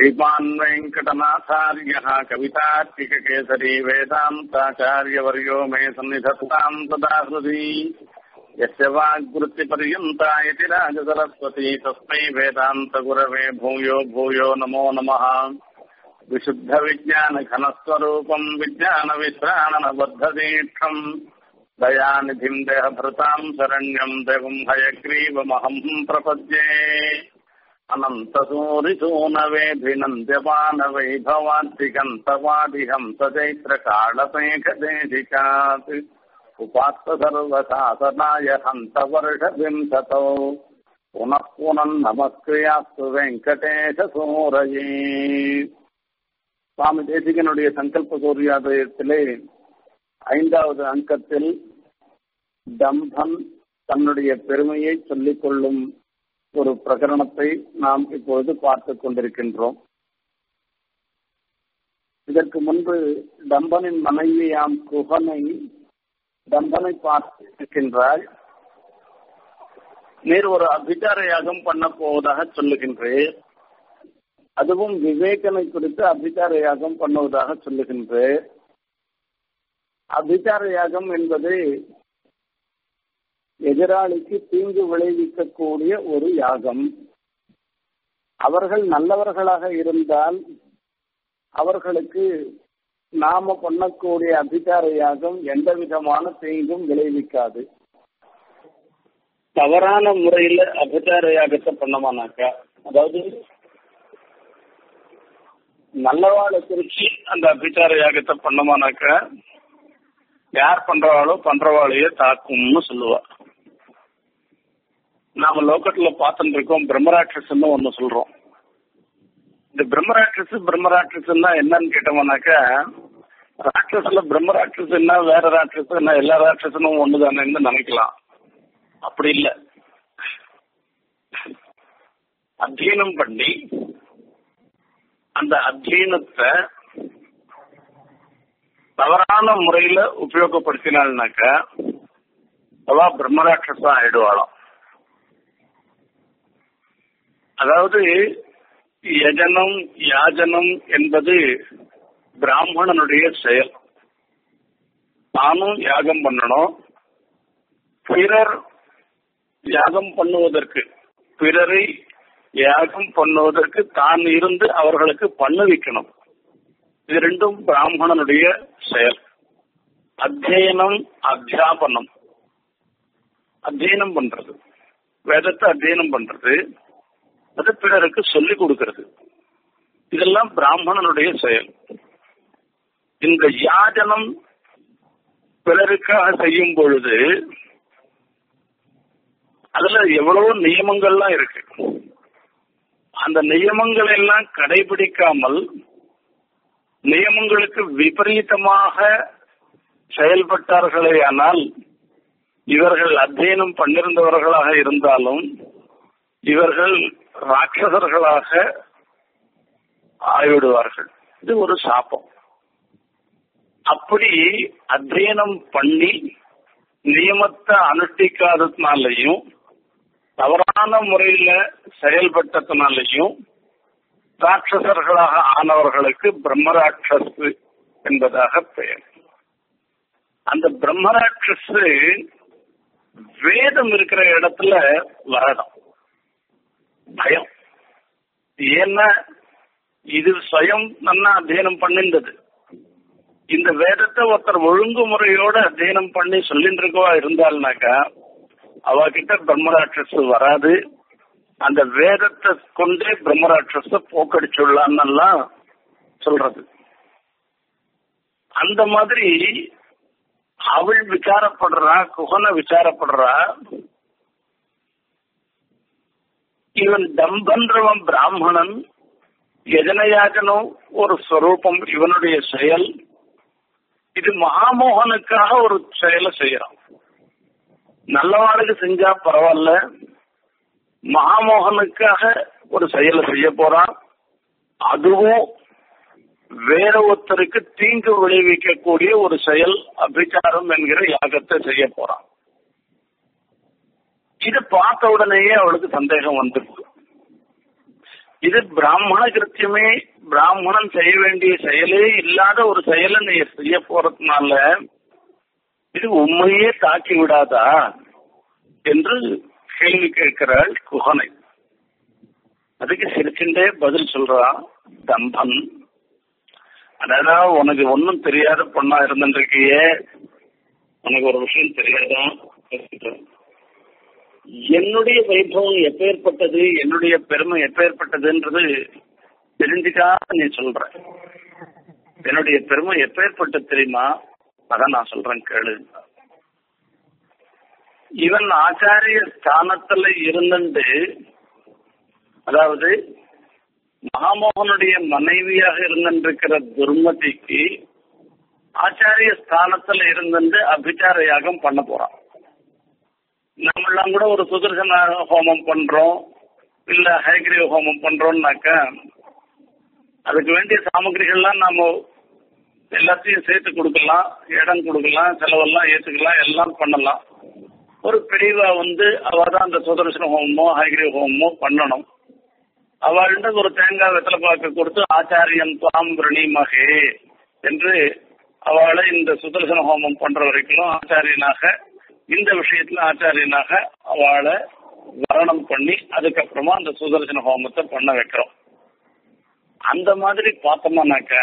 श्रीमान् वेङ्कटनाथार्यः कवितार्किककेसरी वेदान्ताचार्यवर्यो मे सन्निधत्ताम् तदा हृदि यस्य वाग्वृत्तिपर्यन्ता इति राजसरस्वती तस्मै वेदान्तगुरवे भूयो भूयो नमो नमः विशुद्धविज्ञानघनस्वरूपम् विज्ञानविश्राणनबद्धदीक्षम् दयानिधिम् देहभृताम् शरण्यम् देवम् हयग्रीवमहम् प्रपद्ये अनन्तसूरिसूनवेभिनन्द्यमानवैभवान्तिकन्तवादिहंसचैत्रकालमेघदेशिकात् उपात्त सर्वशासनाय हन्तवर्षविंशतौ पुनः पुनर्नमस्क्रियास्तु வெங்கடேசசூரயே சுவாமி தேசிகனுடைய சங்கல்ப சூரியாதயத்திலே ஐந்தாவது அங்கத்தில் தம்பன் தன்னுடைய பெருமையை சொல்லிக் கொள்ளும் ஒரு பிரகரணத்தை நாம் இப்பொழுது பார்த்துக் கொண்டிருக்கின்றோம் இதற்கு முன்பு தம்பனின் மனைவியாம் குகனை தம்பனை பார்த்து இருக்கின்றாள் நீர் ஒரு அபிச்சார யாகம் பண்ண போவதாக சொல்லுகின்றேன் அதுவும் விவேகனை குறித்து அபிச்சார யாகம் பண்ணுவதாக சொல்லுகின்றேன் அபிச்சார யாகம் என்பது எதிராளிக்கு தீங்கு விளைவிக்கக்கூடிய ஒரு யாகம் அவர்கள் நல்லவர்களாக இருந்தால் அவர்களுக்கு நாம பண்ணக்கூடிய அபிச்சார யாகம் எந்த விதமான தீங்கும் விளைவிக்காது தவறான முறையில அபிச்சார யாகத்தை பண்ணமானாக்கா அதாவது நல்லவாளை குறிச்சு அந்த அபிச்சார யாகத்தை பண்ணமானாக்கா யார் பண்றவாளோ பண்றவாளையே தாக்கும்னு சொல்லுவா நாம லோக்கத்துல பார்த்துட்டு இருக்கோம் பிரம்மராட்சஸ்ன்னு ஒண்ணு சொல்றோம் இந்த பிரம்மராட்சஸ் பிரம்மராட்சஸ்ன்னா என்னன்னு கேட்டோம்னாக்கா ராட்சஸ்ல பிரம்ம ராட்சஸ்னா வேற ராட்சஸ்னா எல்லா ராட்சசனும் ஒண்ணுதானேன்னு நினைக்கலாம் அப்படி இல்ல அத்தியனம் பண்ணி அந்த அத்தியனத்தை தவறான முறையில உபயோகப்படுத்தினாள்னாக்க அவ பிரம்மராட்சசா ஆயிடுவாளாம் அதாவது யஜனம் யாஜனம் என்பது பிராமணனுடைய செயல் தானும் யாகம் பண்ணணும் பிறர் யாகம் பண்ணுவதற்கு பிறரை யாகம் பண்ணுவதற்கு தான் இருந்து அவர்களுக்கு பண்ணுவிக்கணும் இது ரெண்டும் பிராமணனுடைய செயல் அத்தியனம் அத்தியாபனம் அத்தியனம் பண்றது வேதத்தை அத்தியனம் பண்றது அது பிறருக்கு சொல்லிக் கொடுக்கிறது இதெல்லாம் பிராமணனுடைய செயல் இந்த யாஜனம் பிறருக்காக செய்யும் பொழுது அதுல எவ்வளவோ நியமங்கள்லாம் இருக்கு அந்த நியமங்கள் எல்லாம் கடைபிடிக்காமல் நியமங்களுக்கு விபரீதமாக செயல்பட்டார்களே ஆனால் இவர்கள் அத்தியனம் பண்ணிருந்தவர்களாக இருந்தாலும் இவர்கள் ராட்சசர்களாக ஆய்விடுவார்கள் இது ஒரு சாபம் அப்படி அத்தியனம் பண்ணி நியமத்தை அனுஷ்டிக்காததுனாலையும் தவறான முறையில செயல்பட்டதுனாலையும் ராட்சசர்களாக ஆனவர்களுக்கு பிரம்மராட்சஸ் என்பதாக பெயர் அந்த பிரம்மராட்சஸ் வேதம் இருக்கிற இடத்துல வரணும் பயம் ஏன்னா இது சுயம் நல்லா அத்தியனம் பண்ணின்றது இந்த வேதத்தை ஒருத்தர் ஒழுங்குமுறையோட அத்தியனம் பண்ணி சொல்லிட்டு இருக்கவா இருந்தால்னாக்கா அவகிட்ட பிரம்மராட்சஸ் வராது அந்த வேதத்தை கொண்டே பிரம்மராட்சஸ போக்கடிச்சுள்ளான்னெல்லாம் சொல்றது அந்த மாதிரி அவள் விசாரப்படுறா குகன விசாரப்படுறா இவன் தம்பன்றவன் பிராமணன் எதனயாஜனும் ஒரு ஸ்வரூபம் இவனுடைய செயல் இது மகாமோகனுக்காக ஒரு செயலை செய்யறான் நல்லவாளுக்கு செஞ்சா பரவாயில்ல மகாமோகனுக்காக ஒரு செயலை செய்ய போறான் அதுவும் வேற ஒருத்தருக்கு தீங்கு விளைவிக்கக்கூடிய ஒரு செயல் அபிச்சாரம் என்கிற யாகத்தை செய்ய போறான் இது பார்த்த உடனேயே அவளுக்கு சந்தேகம் வந்துருக்கு இது பிராமண கிருத்தியமே பிராமணன் செய்ய வேண்டிய செயலே இல்லாத ஒரு செயலை நீ செய்ய போறதுனால இது உண்மையே தாக்கி விடாதா என்று கேள்வி கேட்கிறாள் குகனை அதுக்கு சிரிச்சுட்டே பதில் சொல்றான் தம்பன் அடடா உனக்கு ஒன்னும் தெரியாத பொண்ணா இருந்துருக்கியே உனக்கு ஒரு விஷயம் தெரியாதா என்னுடைய வைபவம் எப்பேற்பட்டது என்னுடைய பெருமை எப்பேற்பட்டதுன்றது தெரிஞ்சுக்காத நீ சொல்ற என்னுடைய பெருமை எப்பேற்பட்டது தெரியுமா அதான் நான் சொல்றேன் கேளு இவன் ஆச்சாரிய ஸ்தானத்துல இருந்துட்டு அதாவது மகாமோகனுடைய மனைவியாக இருந்திருக்கிற துர்மதிக்கு ஆச்சாரிய ஸ்தானத்துல இருந்துட்டு அபிச்சார யாகம் பண்ண போறான் நம்மளாம் கூட ஒரு சுதர்சன ஹோமம் பண்றோம் இல்ல ஹைகிரீவ ஹோமம் பண்றோம்னாக்க அதுக்கு வேண்டிய சாமகிரிகள்லாம் நாம எல்லாத்தையும் சேர்த்து கொடுக்கலாம் இடம் கொடுக்கலாம் செலவெல்லாம் ஏத்துக்கலாம் எல்லாம் பண்ணலாம் ஒரு பெரியவா வந்து அவ தான் அந்த சுதர்சன ஹோமமோ ஹைகிரீவ ஹோமமோ பண்ணணும் அவள்கிட்ட ஒரு தேங்காய் வெத்தலை பாக்கு கொடுத்து ஆச்சாரியன் துவாம் மகே என்று அவளை இந்த சுதர்சன ஹோமம் பண்ற வரைக்கும் ஆச்சாரியனாக இந்த விஷயத்துல ஆச்சாரியனாக அவளை வரணம் பண்ணி அதுக்கப்புறமா அந்த சுதர்சன ஹோமத்தை பண்ண வைக்கிறோம் அந்த மாதிரி பார்த்தோம்னாக்க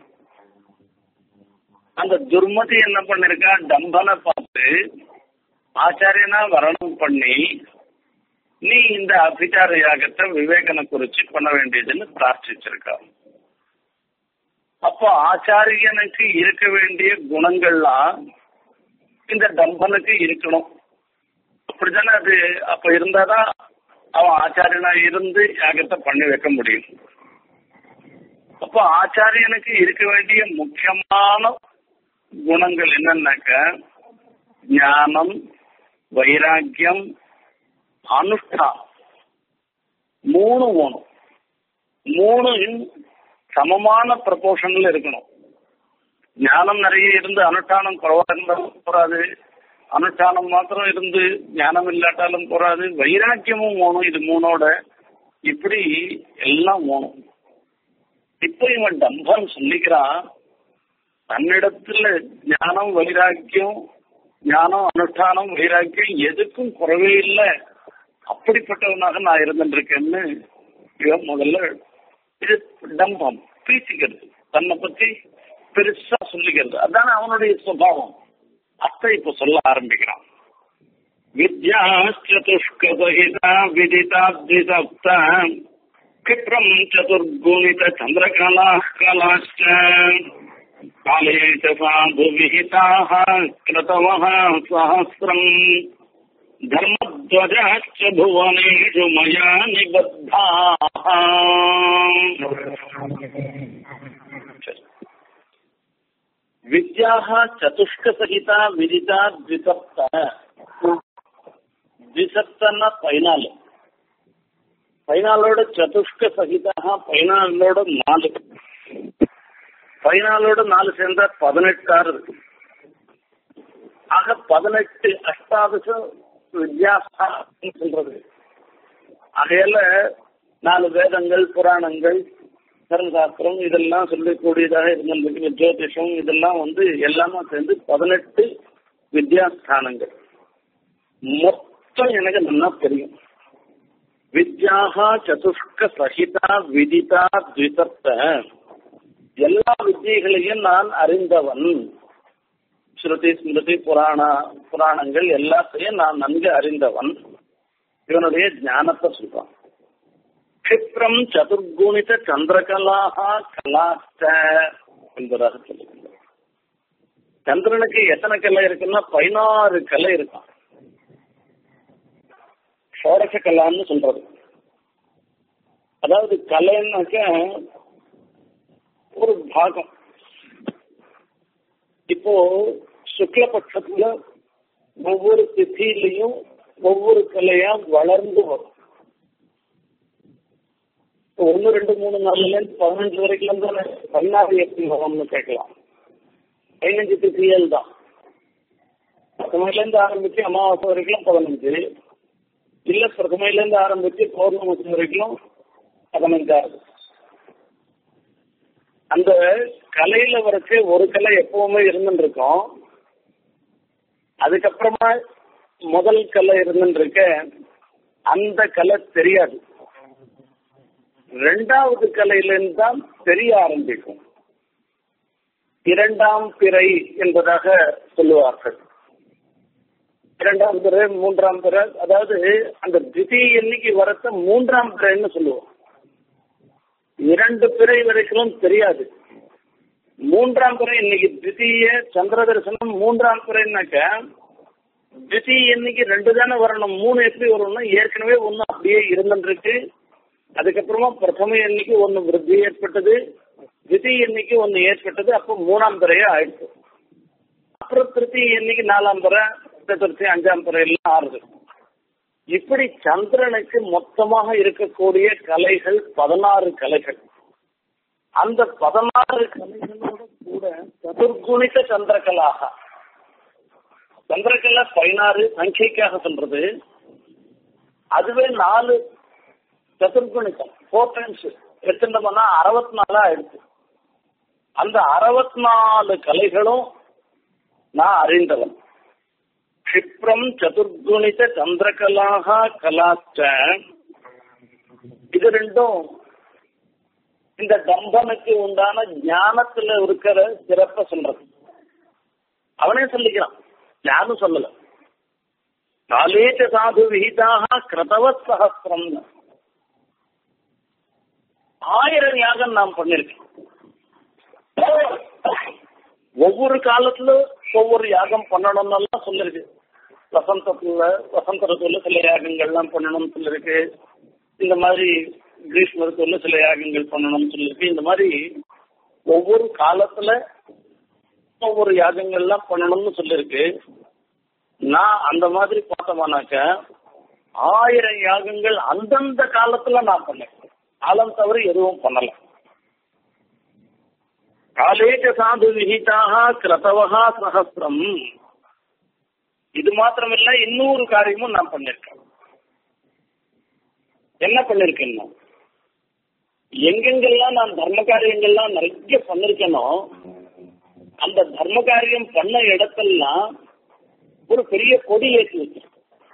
அந்த துர்மதி என்ன பண்ணிருக்கா டம்பனை பார்த்து ஆச்சாரியனா வரணம் பண்ணி நீ இந்த அபிச்சார யாகத்தை விவேகனை குறிச்சு பண்ண வேண்டியதுன்னு பிரார்த்திச்சிருக்கா அப்போ ஆச்சாரியனுக்கு இருக்க வேண்டிய குணங்கள்லாம் இந்த டம்பனுக்கு இருக்கணும் அப்படித்தானே அது அப்ப இருந்தாதான் அவன் ஆச்சாரியனா இருந்து யாகத்தை பண்ணி வைக்க முடியும் அப்போ ஆச்சாரியனுக்கு இருக்க வேண்டிய முக்கியமான குணங்கள் என்னன்னாக்க ஞானம் வைராக்கியம் அனுஷ்டா மூணு வேணும் மூணு சமமான ப்ரப்போர்ஷன்ல இருக்கணும் ஞானம் நிறைய இருந்து அனுஷ்டானம் குறவா இருந்தாலும் போறாது அனுஷ்டானம் மாத்திரம் இருந்து ஞானம் இல்லாட்டாலும் போறாது வைராக்கியமும் வேணும் இது மூணோட இப்படி எல்லாம் வேணும் இப்ப இவன் டம்பன் சொல்லிக்கிறான் தன்னிடத்துல ஞானம் வைராக்கியம் ஞானம் அனுஷ்டானம் வைராக்கியம் எதுக்கும் குறவே இல்லை அப்படிப்பட்டவனாக நான் இருந்துருக்கேன்னு இவன் முதல்ல இது டம்பம் பேசிக்கிறது தன்னை பத்தி பெருசா சொல்லிக்கிறது அதான அவனுடைய சுபாவம் அத்தை இப்ப சொல்ல ஆரம்பிக்கிறான் வித்யாச்சதுஷ்கபகிதா விதிதா திசப்த क्षिप्रम् चतुर्गुणित चन्द्रकलाः कलाश्च काले च साधुविहिताः क्रतवः सहस्रम् धर्मध्वजाश्च भुवनेषु मया निबद्धाः विद्याः चतुष्कसहिता विदिता द्विसप्त द्विसप्तನ ಫೈನಲ್ ஃபைனாலோட சதுஷ்க சகிதாக ஃபைனாலோட நாலு ஃபைனாலோட நாலு சேர்ந்தா பதினெட்டாறு இருக்கு ஆக பதினெட்டு அஷ்டாதசம் வித்யாசாரம் சொல்றது ஆகையால நாலு வேதங்கள் புராணங்கள் தர்மசாஸ்திரம் இதெல்லாம் சொல்லக்கூடியதாக இருந்திருக்கு ஜோதிஷம் இதெல்லாம் வந்து எல்லாமே சேர்ந்து பதினெட்டு வித்யாஸ்தானங்கள் மொத்தம் எனக்கு நல்லா தெரியும் வித்யாக சதுஷ்க சகிதா விதிதா த்விசப்த எல்லா வித்தியைகளையும் நான் அறிந்தவன் ஸ்ருதி ஸ்மிருதி புராண புராணங்கள் எல்லாத்தையும் நான் நன்கு அறிந்தவன் இவனுடைய ஞானத்தை சொல்றான் கஷிப்ரம் சதுர்குணித சந்திரகலாக கலாச்ச என்பதாக சொல்லுகின்றார் சந்திரனுக்கு எத்தனை கலை இருக்குன்னா பதினாறு கலை இருக்கான் ஷோடச கலான்னு சொல்றது அதாவது கலைன்னாக்க ஒரு பாகம் இப்போ சுக்லபட்சத்துல ஒவ்வொரு திதியிலையும் ஒவ்வொரு கலையா வளர்ந்து வரும் ஒன்னு ரெண்டு மூணு நாலுல இருந்து பதினஞ்சு வரைக்கும் தானே பதினாறு எப்படி வரும்னு கேட்கலாம் பதினஞ்சு திதியல் தான் பிரதமையில இருந்து ஆரம்பிச்சு அமாவாசை வரைக்கும் பதினஞ்சு இல்ல பிரதமையில இருந்து ஆரம்பிச்சு பௌர்ணமசி வரைக்கும் பதினஞ்சாவது அந்த கலையில வரைச்சு ஒரு கலை எப்பவுமே இருந்துட்டு இருக்கும் அதுக்கப்புறமா முதல் கலை இருந்துட்டு இருக்க அந்த கலை தெரியாது ரெண்டாவது கலையிலிருந்து தான் தெரிய ஆரம்பிக்கும் இரண்டாம் பிறை என்பதாக சொல்லுவார்கள் இரண்டாம் பிறை மூன்றாம் பிறை அதாவது அந்த திதி எண்ணிக்கை வரத்த மூன்றாம் பிறைன்னு சொல்லுவோம் இரண்டு பிறை வரைக்கும் தெரியாது மூன்றாம் பிறை இன்னைக்கு திதிய சந்திர தரிசனம் மூன்றாம் பிறைனாக்க திதி எண்ணிக்கை ரெண்டு தானே வரணும் மூணு எப்படி வரணும்னா ஏற்கனவே ஒன்று அப்படியே இருந்துருக்கு அதுக்கப்புறமா பிரதம எண்ணிக்கை ஒன்று விருத்தி ஏற்பட்டது திதி எண்ணிக்கை ஒன்று ஏற்பட்டது அப்போ மூணாம் பிறையே ஆயிடுச்சு அப்புறம் திருத்தி எண்ணிக்கை நாலாம் பிறை சதுர்த்தி அஞ்சாம் பிறை எல்லாம் ஆறுது இப்படி சந்திரனுக்கு மொத்தமாக இருக்கக்கூடிய கலைகள் பதினாறு கலைகள் அந்த பதினாறு கலைகளோட கூட சதுர்குணித சந்திரகலாக சந்திரகலா பதினாறு சங்கைக்காக சொல்றது அதுவே நாலு சதுர்குணிதம் ஃபோர் டைம்ஸ் எடுத்துட்டோம்னா அறுபத்தி நாலா ஆயிடுச்சு அந்த அறுபத்தி நாலு கலைகளும் நான் அறிந்தவன் க்ஷிப்ரம் சதுர்குணித சந்திரகலாக கலாச்ச இது ரெண்டும் இந்த தம்பனுக்கு உண்டான ஞானத்துல இருக்கிற சிறப்ப சொல்றது அவனே சொல்லிக்கிறான் யாரும் சொல்லல காலேச்ச சாது விகிதாக கிருதவத் சகசிரம் ஆயிரம் யாகம் நாம் பண்ணிருக்கேன் ஒவ்வொரு காலத்துல ஒவ்வொரு யாகம் பண்ணணும்னு சொல்லிருக்கு வசந்தத்துல வசந்த ருத்துவல சில யாகங்கள்லாம் பண்ணணும்னு சொல்லிருக்கு இந்த மாதிரி கிரீஷ்ம ருத்துவல சில யாகங்கள் பண்ணணும்னு சொல்லிருக்கு இந்த மாதிரி ஒவ்வொரு காலத்துல ஒவ்வொரு யாகங்கள்லாம் பண்ணணும்னு சொல்லிருக்கு நான் அந்த மாதிரி பார்த்தோம்னாக்க ஆயிரம் யாகங்கள் அந்தந்த காலத்துல நான் பண்ணேன் காலம் தவிர எதுவும் பண்ணல காலேஜ சாது விஹிதாக கிரதவகா சகசிரம் இது மாத்திரமில்ல இன்னொரு காரியமும் நான் பண்ணிருக்கேன் என்ன பண்ணிருக்கேன் எங்கெங்கெல்லாம் நான் தர்ம காரியங்கள்லாம் நிறைய பண்ணிருக்கேனோ அந்த தர்ம காரியம் பண்ண இடத்தெல்லாம் ஒரு பெரிய கொடி ஏற்றி வச்சிருக்கேன்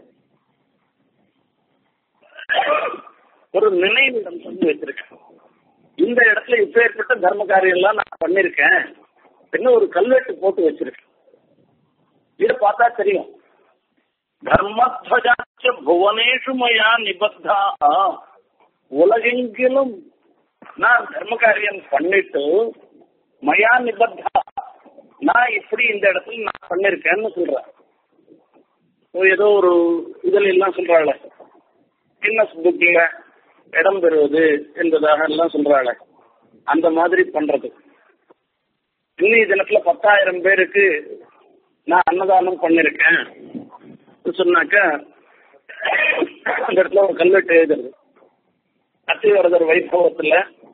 ஒரு நினைவிடம் சொல்லி வச்சிருக்கேன் இந்த இடத்துல இப்ப ஏற்பட்ட தர்ம காரியம் எல்லாம் நான் பண்ணிருக்கேன் இன்னும் ஒரு கல்வெட்டு போட்டு வச்சிருக்கேன் இத பார்த்தா தெரியும் தர்மத்வஜாச்ச புவனேஷு மயா நிபத்தா உலகெங்கிலும் நான் தர்ம காரியம் பண்ணிட்டு மயா நிபத்தா நான் இப்படி இந்த இடத்துல நான் பண்ணிருக்கேன்னு சொல்றேன் ஏதோ ஒரு இதுல எல்லாம் சொல்றாள் கின்னஸ் புக்ல இடம் பெறுவது என்பதாக எல்லாம் சொல்றாள் அந்த மாதிரி பண்றது இன்னைய தினத்துல பத்தாயிரம் பேருக்கு நான் அன்னதானம் பண்ணிருக்கேன் சொன்னாக்க அந்த இடத்துல ஒரு கல்வெட்டு எழுதுறது அத்திவரதர் வைபவத்துல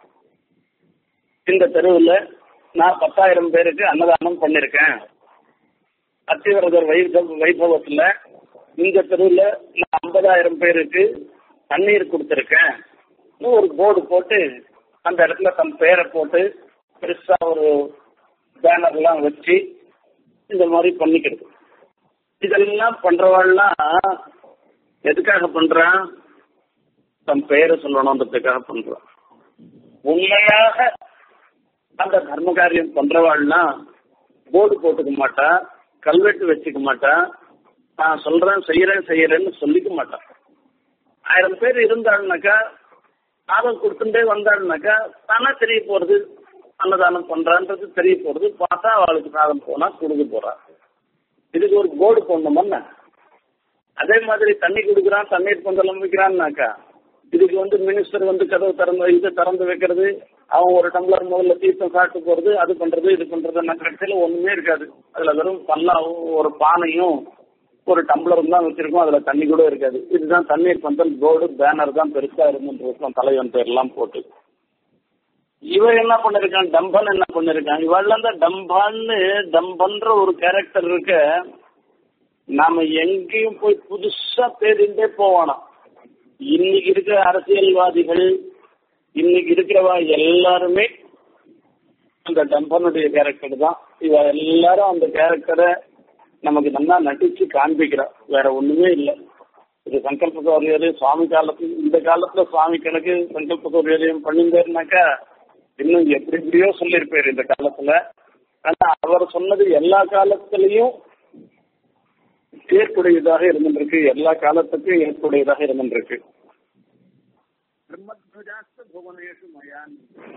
இந்த தெருவில் நான் பத்தாயிரம் பேருக்கு அன்னதானம் பண்ணிருக்கேன் அத்திவரதர் வைபவ வைபவத்துல இந்த தெருவில் நான் ஐம்பதாயிரம் பேருக்கு தண்ணீர் கொடுத்துருக்கேன் ஒரு போர்டு போட்டு அந்த இடத்துல தன் பெயரை போட்டு பெருசா ஒரு பேனர்லாம் வச்சு இந்த மாதிரி பண்ணிக்கிறது இதெல்லாம் பண்றவாள்லாம் எதுக்காக பண்றான் தன் பெயரை சொல்லணுன்றதுக்காக பண்றான் உண்மையாக அந்த தர்ம காரியம் பண்றவாள்னா போர்டு போட்டுக்க மாட்டா கல்வெட்டு வச்சுக்க மாட்டா நான் சொல்றேன் செய்யறேன் செய்யறேன்னு சொல்லிக்க மாட்டான் ஆயிரம் பேர் இருந்தாள்னாக்கா சாதம் கொடுத்துட்டே வந்தாள்னாக்கா தானே தெரிய போறது அன்னதானம் பண்றான்றது தெரிய போறது பார்த்தா அவளுக்கு சாதம் போனா கொடுக்க போறா இதுக்கு ஒரு போர்டு போடணுமல்ல அதே மாதிரி தண்ணி கொடுக்குறான் தண்ணீர் பந்தலம் வைக்கிறான்னாக்கா இதுக்கு வந்து மினிஸ்டர் வந்து கதவு திறந்து இது திறந்து வைக்கிறது அவன் ஒரு டம்ளர் முதல்ல தீர்த்தம் சாப்பிட்டு போறது அது பண்றது இது பண்றது நான் கடைசியில ஒண்ணுமே இருக்காது அதுல வெறும் பல்லாவும் ஒரு பானையும் ஒரு டம்ளரும் தான் வச்சிருக்கோம் அதுல தண்ணி கூட இருக்காது இதுதான் தண்ணீர் பந்தல் போர்டு பேனர் தான் பெருசா இருந்துட்டு தலைவன் பேர்லாம் போட்டு இவன் என்ன பண்ணிருக்கான் டம்பன் என்ன பண்ணிருக்கான் இவள்ல தான் டம்பான்னு டம்பன்ற ஒரு கேரக்டர் இருக்க நாம எங்கேயும் போய் புதுசா தேடிண்டே போவானாம் இன்னைக்கு இருக்கிற அரசியல்வாதிகள் இன்னைக்கு இருக்கிறவா எல்லாருமே அந்த டம்பனுடைய கேரக்டர் தான் இவ எல்லாரும் அந்த கேரக்டரை நமக்கு நல்லா நடிச்சு காண்பிக்கிறா வேற ஒண்ணுமே இல்லை இது சங்கல்ப சௌரியம் சுவாமி காலத்துல இந்த காலத்துல சுவாமி கணக்கு சங்கல்ப சௌரியம் பண்ணியிருந்தாருனாக்கா இன்னும் எப்படி எப்படியோ சொல்லியிருப்பாரு இந்த காலத்துல ஆனா அவர் சொன்னது எல்லா காலத்திலையும் ஏற்புடையதாக இருந்துருக்கு எல்லா காலத்துக்கும் ஏற்புடையதாக இருந்துருக்கு பிரம்மத்வஜாஸ்த புவனேஷு மயான்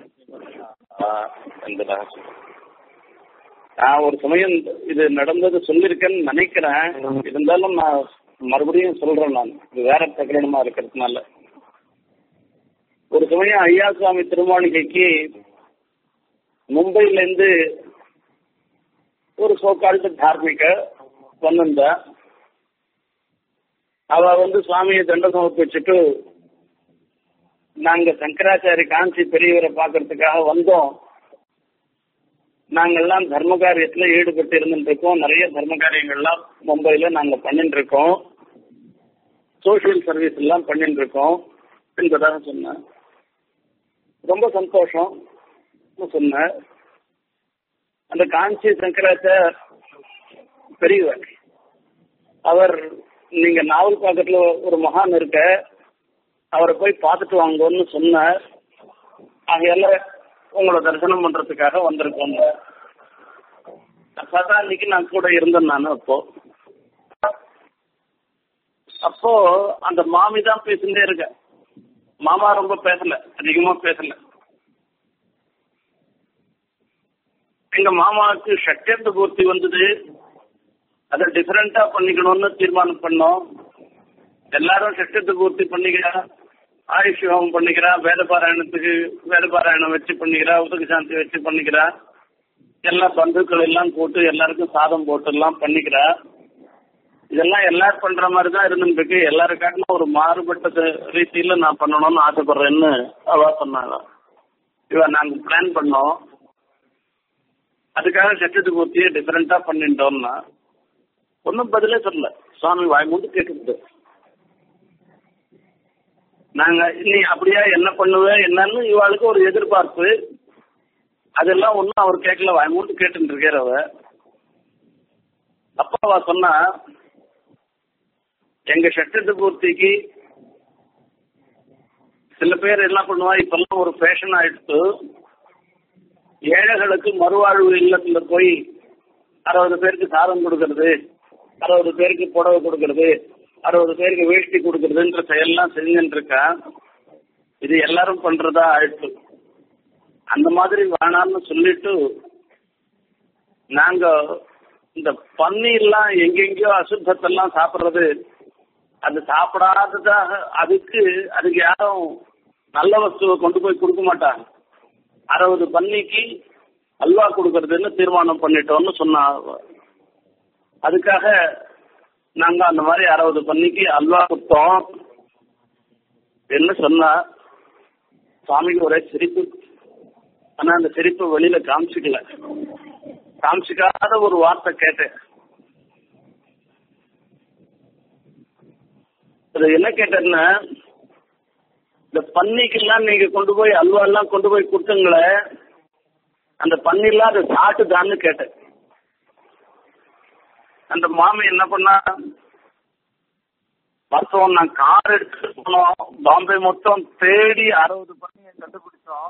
என்பதாக நான் ஒரு சமயம் இது நடந்தது சொல்லியிருக்கேன்னு நினைக்கிறேன் இருந்தாலும் நான் மறுபடியும் சொல்றேன் நான் இது வேற பிரகடனமா இருக்கிறதுனால ஒரு சமயம் ஐயா சுவாமி திருமாளிகைக்கு மும்பைல இருந்து ஒரு சோக்கால்டு தார்மிக வந்திருந்தா அவ வந்து சுவாமியை தண்ட சமர்ப்பிச்சுட்டு நாங்க சங்கராச்சாரி காஞ்சி பெரியவரை பாக்குறதுக்காக வந்தோம் நாங்கெல்லாம் தர்ம காரியத்துல ஈடுபட்டு இருந்துட்டு இருக்கோம் நிறைய தர்ம காரியங்கள்லாம் மும்பைல நாங்க பண்ணிட்டு இருக்கோம் சோசியல் சர்வீஸ் எல்லாம் பண்ணிட்டு இருக்கோம் என்பதாக சொன்னேன் ரொம்ப சந்தோஷம் சொன்னேன் அந்த காஞ்சி சங்கராச்சார் பெரியவர் அவர் நீங்க நாவல் பாக்கத்துல ஒரு மகான் இருக்க அவரை போய் பார்த்துட்டு வாங்கன்னு சொன்னார் ஆகையால உங்களை தரிசனம் பண்றதுக்காக வந்திருக்கோங்க அப்பதான் அன்னைக்கு நான் கூட இருந்தேன் நான் அப்போ அப்போ அந்த மாமி தான் பேசிட்டே இருக்க மாமா ரொம்ப பேசல அதிகமா பேசல எங்க மாமாவுக்கு சட்டியத்து பூர்த்தி வந்தது அதை டிஃபரெண்டா பண்ணிக்கணும்னு தீர்மானம் பண்ணோம் எல்லாரும் சட்டத்தை பூர்த்தி பண்ணிக்கிறா ஆயுஷ் ஹோமம் பண்ணிக்கிறா வேத பாராயணத்துக்கு வேத பாராயணம் வச்சு பண்ணிக்கிறா உதக சாந்தி வச்சு பண்ணிக்கிறா எல்லா பந்துக்கள் எல்லாம் போட்டு எல்லாருக்கும் சாதம் போட்டு எல்லாம் பண்ணிக்கிறா இதெல்லாம் எல்லாரும் பண்ற மாதிரி தான் இருந்துருக்கு எல்லாரும் காட்டிலும் ஒரு மாறுபட்ட ரீதியில நான் பண்ணணும்னு ஆசைப்படுறேன்னு அவ சொன்னாங்க இவ நாங்க பிளான் பண்ணோம் அதுக்காக சட்டத்து பூர்த்தியை டிஃபரெண்டா பண்ணிட்டோம்னா ஒன்றும் பதிலே சொல்லல சுவாமி வாய்மூண்டு கேட்டுக்கிட்டு நாங்க நீ அப்படியா என்ன பண்ணுவ என்னன்னு இவாளுக்கு ஒரு எதிர்பார்ப்பு அதெல்லாம் ஒன்றும் அவர் கேட்கல வாய்மூண்டு கேட்டுட்டு இருக்கார் அவ அப்பா அவ சொன்னா எங்க சட்டத்து பூர்த்திக்கு சில பேர் என்ன பண்ணுவா இப்பெல்லாம் ஒரு ஃபேஷன் ஆயிடுத்து ஏழைகளுக்கு மறுவாழ்வு இல்லத்துல போய் அறுபது பேருக்கு சாதம் கொடுக்கறது அறுபது பேருக்கு புடவை கொடுக்கறது அறுபது பேருக்கு வேஷ்டி கொடுக்கறதுன்ற செயல்லாம் செஞ்சுட்டு இருக்கா இது எல்லாரும் பண்றதா ஆயிடுச்சு அந்த மாதிரி வேணாம்னு சொல்லிட்டு நாங்க இந்த பன்னீர்லாம் எங்கெங்கயோ அசுத்தத்தெல்லாம் சாப்பிடுறது அது சாப்பிடாததாக அதுக்கு அதுக்கு யாரும் நல்ல வஸ்துவை கொண்டு போய் கொடுக்க மாட்டாங்க அறுபது பன்னிக்கு அல்வா கொடுக்கறதுன்னு தீர்மானம் பண்ணிட்டோம்னு சொன்னா அதுக்காக நாங்க அந்த மாதிரி அறுபது பன்னிக்கு அல்வா கொடுத்தோம் என்ன சொன்னா சுவாமிக்கு ஒரே சிரிப்பு ஆனா அந்த சிரிப்பை வெளியில காமிச்சிக்கல காமிச்சிக்காத ஒரு வார்த்தை கேட்டேன் அது என்ன கேட்டேன்னா இந்த பன்னிக்கெல்லாம் நீங்க கொண்டு போய் அல்வா எல்லாம் கொண்டு போய் கொடுத்தங்களே அந்த பன்னிலாம் அதை சாட்டுதான்னு கேட்டேன் அந்த மாமி என்ன பண்ணா வாஸ்தவம் நான் கார் எடுத்து போனோம் பாம்பே மொத்தம் தேடி அறுபது பண்ணியை கண்டுபிடிச்சோம்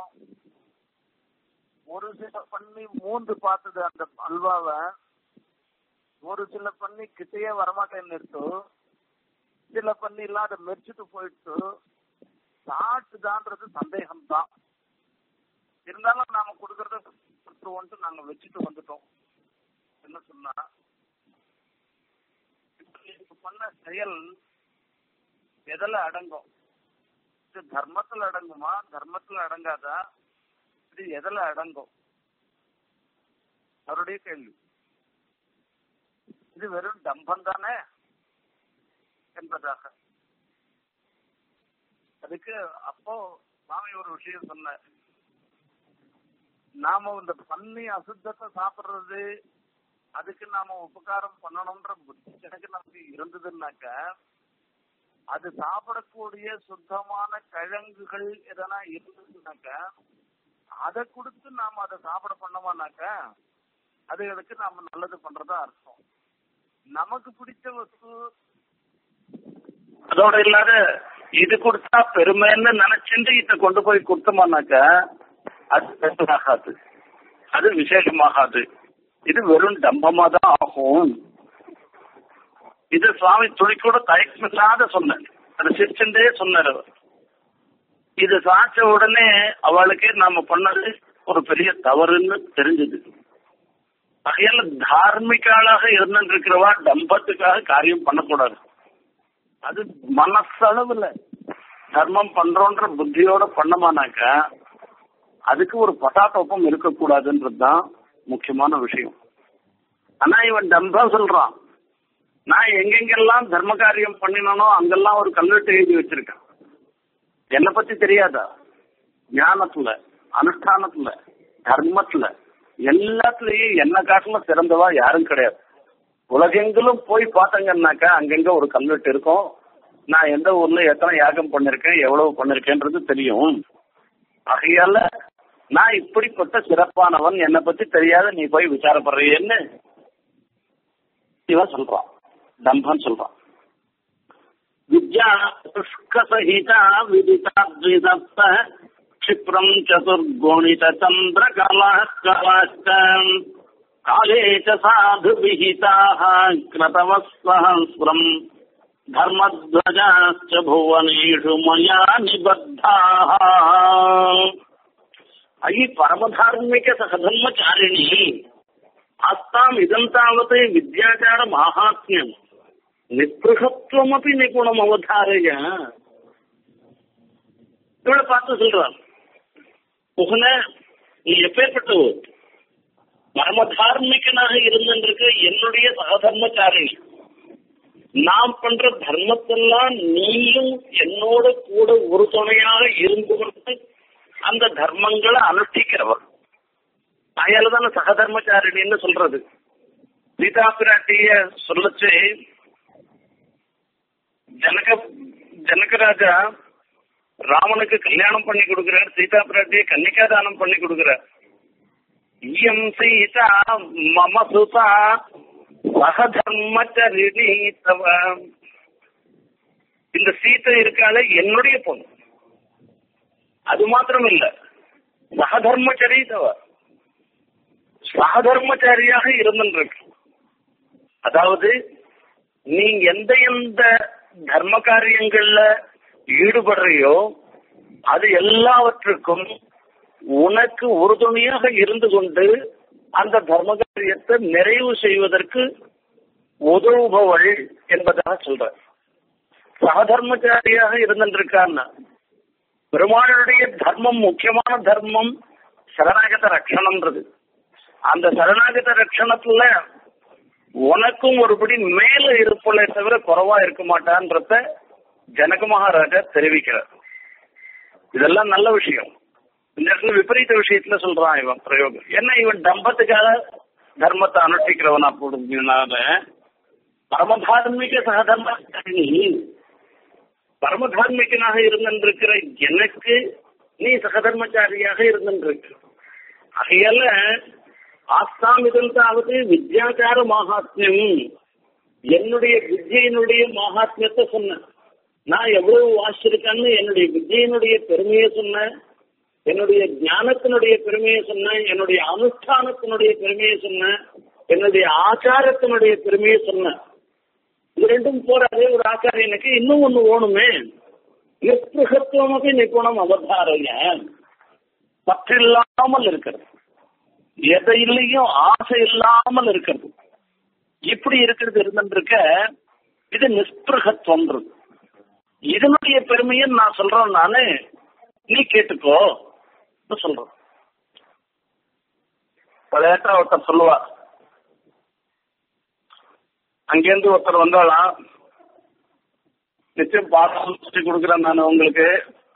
ஒரு சில பண்ணி மூன்று பார்த்தது அந்த அல்வாவை ஒரு சில பண்ணி கிட்டேயே வரமாட்டேன்னு எடுத்து சில பண்ணி எல்லாம் அதை மெரிச்சுட்டு போயிட்டு சாட்டுதான்றது சந்தேகம் தான் இருந்தாலும் நாம கொடுக்கறத கொடுத்துருவோன்ட்டு நாங்க வச்சுட்டு வந்துட்டோம் என்ன சொன்னா இப்ப பண்ண செயல் எதில் அடங்கும் இது தர்மத்துல அடங்குமா தர்மத்துல அடங்காதா இது எதில் அடங்கும் அவருடைய கேள்வி இது வெறும் டம்பம் தானே என்பதாக அதுக்கு அப்போ சுவாமி ஒரு விஷயம் சொன்னார் நாம இந்த பன்னி அசுத்தத்தை சாப்பிடுறது அதுக்கு நாம உபகாரம் பண்ணணும்ன்ற புத்தி எனக்கு நமக்கு இருந்ததுன்னாக்க அது சாப்பிடக்கூடிய சுத்தமான கிழங்குகள் எதனா இருந்ததுனாக்க அதை கொடுத்து நாம அதை சாப்பிட பண்ணோமானாக்க அதுகளுக்கு நாம நல்லது பண்றதா அர்த்தம் நமக்கு பிடிச்ச வஸ்து அதோட இல்லாத இது கொடுத்தா பெருமைன்னு நினைச்சுட்டு இத கொண்டு போய் கொடுத்தோமானாக்க அது பெருமாகாது அது விசேஷமாகாது இது வெறும் டம்பமா தான் ஆகும் இது சுவாமி துணி கூட தயக்கம் இல்லாத சொன்ன அது சிரிச்சுட்டே சொன்னார் அவர் இது சாச்ச உடனே அவளுக்கு நாம பண்ணது ஒரு பெரிய தவறுன்னு தெரிஞ்சது ஆகையால தார்மிகாளாக இருந்துருக்கிறவா டம்பத்துக்காக காரியம் பண்ணக்கூடாது அது மனசளவுல தர்மம் பண்றோன்ற புத்தியோட பண்ணமானாக்க அதுக்கு ஒரு பட்டாட்டோப்பம் இருக்கக்கூடாதுன்றது தான் முக்கியமான விஷயம் ஆனா இவன் டம்பம் சொல்றான் நான் எங்கெங்கெல்லாம் தர்ம காரியம் பண்ணினோ அங்கெல்லாம் ஒரு கல்வெட்டு எழுதி வச்சிருக்கேன் என்னை பத்தி தெரியாதா ஞானத்துல அனுஷ்டானத்துல தர்மத்துல எல்லாத்துலயும் என்ன காட்டிலும் சிறந்தவா யாரும் கிடையாது உலகெங்கிலும் போய் பார்த்தங்கன்னாக்கா அங்கங்க ஒரு கல்வெட்டு இருக்கும் நான் எந்த ஊர்ல எத்தனை யாகம் பண்ணிருக்கேன் எவ்வளவு பண்ணிருக்கேன்றது தெரியும் ஆகையால நான் இப்படிப்பட்ட சிறப்பானவன் என்னை பத்தி தெரியாத நீ போய் விசாரப்படுறியன்னு இவன் சொல்றான் தம்பன் சொல்றான் வித்யா சகிதா விதிதாத்விதப்த क्षिप्रम् चतुर्गुणितचन्द्रकलाः कलाश्च काले च साधुविहिताः क्रतवः सहस्रम् धर्मध्वजाश्च भुवनेषु मया निबद्धाः अयि परमधार्मिकसहधर्मचारिणी आस्ताम् इदम् तावत् विद्याचारमाहात्म्यम् निःपृहत्वमपि निपुणम् अवधारय இவளை பார்த்து சொல்றான் புகன நீ எப்பேற்பட்டவோ பரம தார்மிகனாக இருந்திருக்க என்னுடைய சகதர்மச்சாரணி நாம் பண்ற தர்மத்தெல்லாம் நீயும் என்னோட கூட ஒரு துணையாக இருந்து கொண்டு அந்த தர்மங்களை அனுஷ்டிக்கிறவர் அயால தானே சகதர்மச்சாரிணின்னு சொல்றது சீதா பிராட்டிய சொல்லச்சு ஜனக ஜனகராஜா ராமனுக்கு கல்யாணம் பண்ணி கொடுக்கிறார் சீதா பிராட்டிய கன்னிகா தானம் பண்ணி கொடுக்கிறார் இயம் சீதா மம சுதா சகதர்மச்சரிணி தவ இந்த சீதை இருக்கால என்னுடைய பொண்ணு அது மாத்திரம் இல்ல சகதர்மச்சரி தவ சகதர்மச்சாரியாக இருந்துருக்கு அதாவது நீ எந்த எந்த தர்ம காரியங்கள்ல ஈடுபடுறையோ அது எல்லாவற்றுக்கும் உனக்கு உறுதுணையாக இருந்து கொண்டு அந்த தர்ம காரியத்தை நிறைவு செய்வதற்கு உதவுபவள் என்பதாக சொல்ற சகதர்மச்சாரியாக இருந்திருக்கான்னா பெருமாளுடைய தர்மம் முக்கியமான தர்மம் சரணாகத ரட்சணம்ன்றது அந்த சரணாகத ரட்சணத்துல உனக்கும் ஒருபடி மேல இருப்பளே தவிர குறவா இருக்க மாட்டான்றத ஜனக மகாராஜா தெரிவிக்கிறார் இதெல்லாம் நல்ல விஷயம் இந்த இடத்துல விபரீத விஷயத்துல சொல்றான் இவன் பிரயோகம் என்ன இவன் தம்பத்துக்காக தர்மத்தை அனுஷ்டிக்கிறவனா போடுறதுனால பரமதார்மிக சகதர்மி பரமதார்மிகனாக இருந்திருக்கிற எனக்கு நீ சகதர்மச்சாரியாக இருந்திருக்கு ஆகையால ஆஸ்தாம் இதந்தாவது வித்யாச்சார மகாத்மியம் என்னுடைய வித்யினுடைய மகாத்மியத்தை சொன்னேன் நான் எவ்வளவு வாசிச்சிருக்கேன்னு என்னுடைய வித்யினுடைய பெருமையை சொன்னேன் என்னுடைய ஞானத்தினுடைய பெருமையை சொன்னேன் என்னுடைய அனுஷ்டானத்தினுடைய பெருமையை சொன்னேன் என்னுடைய ஆச்சாரத்தினுடைய பெருமையை சொன்னேன் இது ரெண்டும் போறாதே ஒரு ஆச்சாரியனுக்கு இன்னும் ஒண்ணு ஓணுமே நிஸ்பிருகத்துவமாக நிபுணம் அவதாரைய பற்றில்லாமல் இருக்கிறது எதையிலையும் ஆசை இல்லாமல் இருக்கிறது இப்படி இருக்கிறது இருந்துருக்க இது நிஸ்பிருகத்துவம்ன்றது இதனுடைய பெருமையை நான் சொல்றேன் நானு நீ கேட்டுக்கோ சொல்றேன் விளையாட்டா ஒருத்தர் சொல்லுவா அங்கேருந்து ஒருத்தர் வந்தாலாம் நிச்சயம் பாடம் சொல்லி கொடுக்குறேன் நான் உங்களுக்கு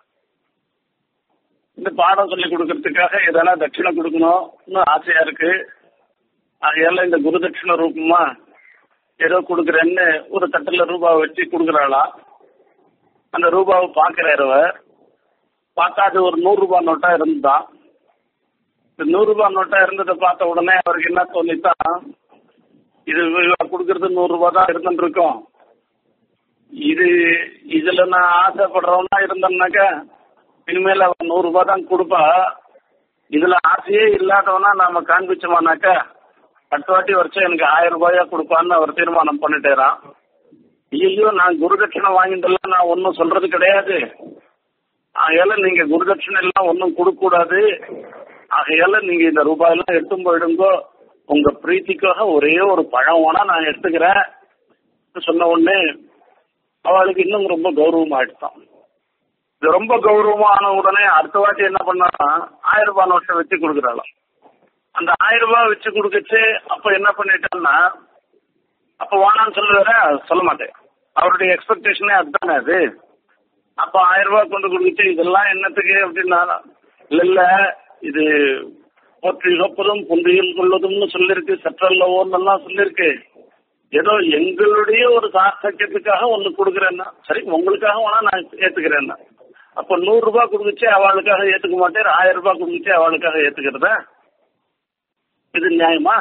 இந்த பாடம் சொல்லி கொடுக்கறதுக்காக எதனா தட்சிணை கொடுக்கணும்னு ஆசையா இருக்கு ஆகையால இந்த குரு தட்சிணை ரூபமா ஏதோ கொடுக்குறேன்னு ஒரு தட்டுல ரூபாய் வச்சு கொடுக்குறாளாம் அந்த ரூபாவை பார்க்கிறாரு அவர் பார்த்தா அது ஒரு நூறு ரூபாய் நோட்டா இருந்தான் இந்த நூறு ரூபாய் நோட்டா இருந்ததை பார்த்த உடனே அவருக்கு என்ன தோணித்தான் இது இவர் கொடுக்கறது நூறு ரூபாய் தான் இருந்துட்டு இருக்கோம் இது இதுல நான் ஆசைப்படுறவனா இருந்தேன்னாக்கா இனிமேல் அவன் நூறு ரூபாய் தான் கொடுப்பா இதுல ஆசையே இல்லாதவனா நாம காண்பிச்சோமானாக்கா அடுத்த வாட்டி வருஷம் எனக்கு ஆயிரம் ரூபாயா கொடுப்பான்னு அவர் தீர்மானம் பண்ணிட்டேறான் ஐயோ நான் குருதட்சணை வாங்கிட்டெல்லாம் நான் ஒன்றும் சொல்றது கிடையாது ஆகையால நீங்க குருதட்சணை எல்லாம் ஒன்றும் கொடுக்க கூடாது ஆகையால நீங்க இந்த ரூபாயெல்லாம் எடுத்தும் போயிடுங்கோ உங்க பிரீத்திக்காக ஒரே ஒரு பழம் வேணா நான் எடுத்துக்கிறேன் சொன்ன உடனே அவளுக்கு இன்னும் ரொம்ப கௌரவம் ஆயிடுச்சான் இது ரொம்ப கௌரவமான உடனே அடுத்த வாட்டி என்ன பண்ணா ஆயிரம் ரூபாய் நோட்டை வச்சு கொடுக்குறாளாம் அந்த ஆயிரம் ரூபாய் வச்சு கொடுக்கச்சு அப்ப என்ன பண்ணிட்டான்னா அப்ப வானான்னு சொல்லுவார சொல்ல மாட்டேன் அவருடைய எக்ஸ்பெக்டேஷனே அதுதானே அது அப்ப ஆயிரம் ரூபாய் கொண்டு கொடுத்துச்சு இதெல்லாம் என்னத்துக்கு அப்படின்னா இல்ல இல்ல இது போற்றி இழப்பதும் புன்றியில் கொள்வதும்னு சொல்லிருக்கு சற்றல்லவோன்னு எல்லாம் சொல்லிருக்கு ஏதோ எங்களுடைய ஒரு சார்த்தக்கியத்துக்காக ஒண்ணு கொடுக்குறேன்னா சரி உங்களுக்காக வேணா நான் ஏத்துக்கிறேன்னா அப்ப நூறு ரூபாய் கொடுத்துச்சு அவளுக்காக ஏத்துக்க மாட்டேன் ஆயிரம் ரூபாய் கொடுத்துச்சு அவளுக்காக ஏத்துக்கிறதா இது நியாயமா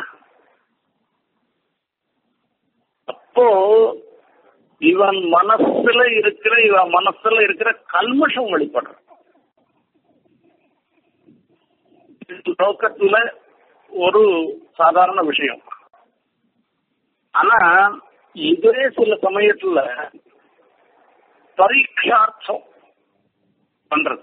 அப்போ இவன் மனசுல இருக்கிற இவன் மனசுல இருக்கிற கல்மஷம் வெளிப்படுற லோக்கத்துல ஒரு சாதாரண விஷயம் ஆனா இதே சில சமயத்துல பரீட்சார்த்தம் பண்றது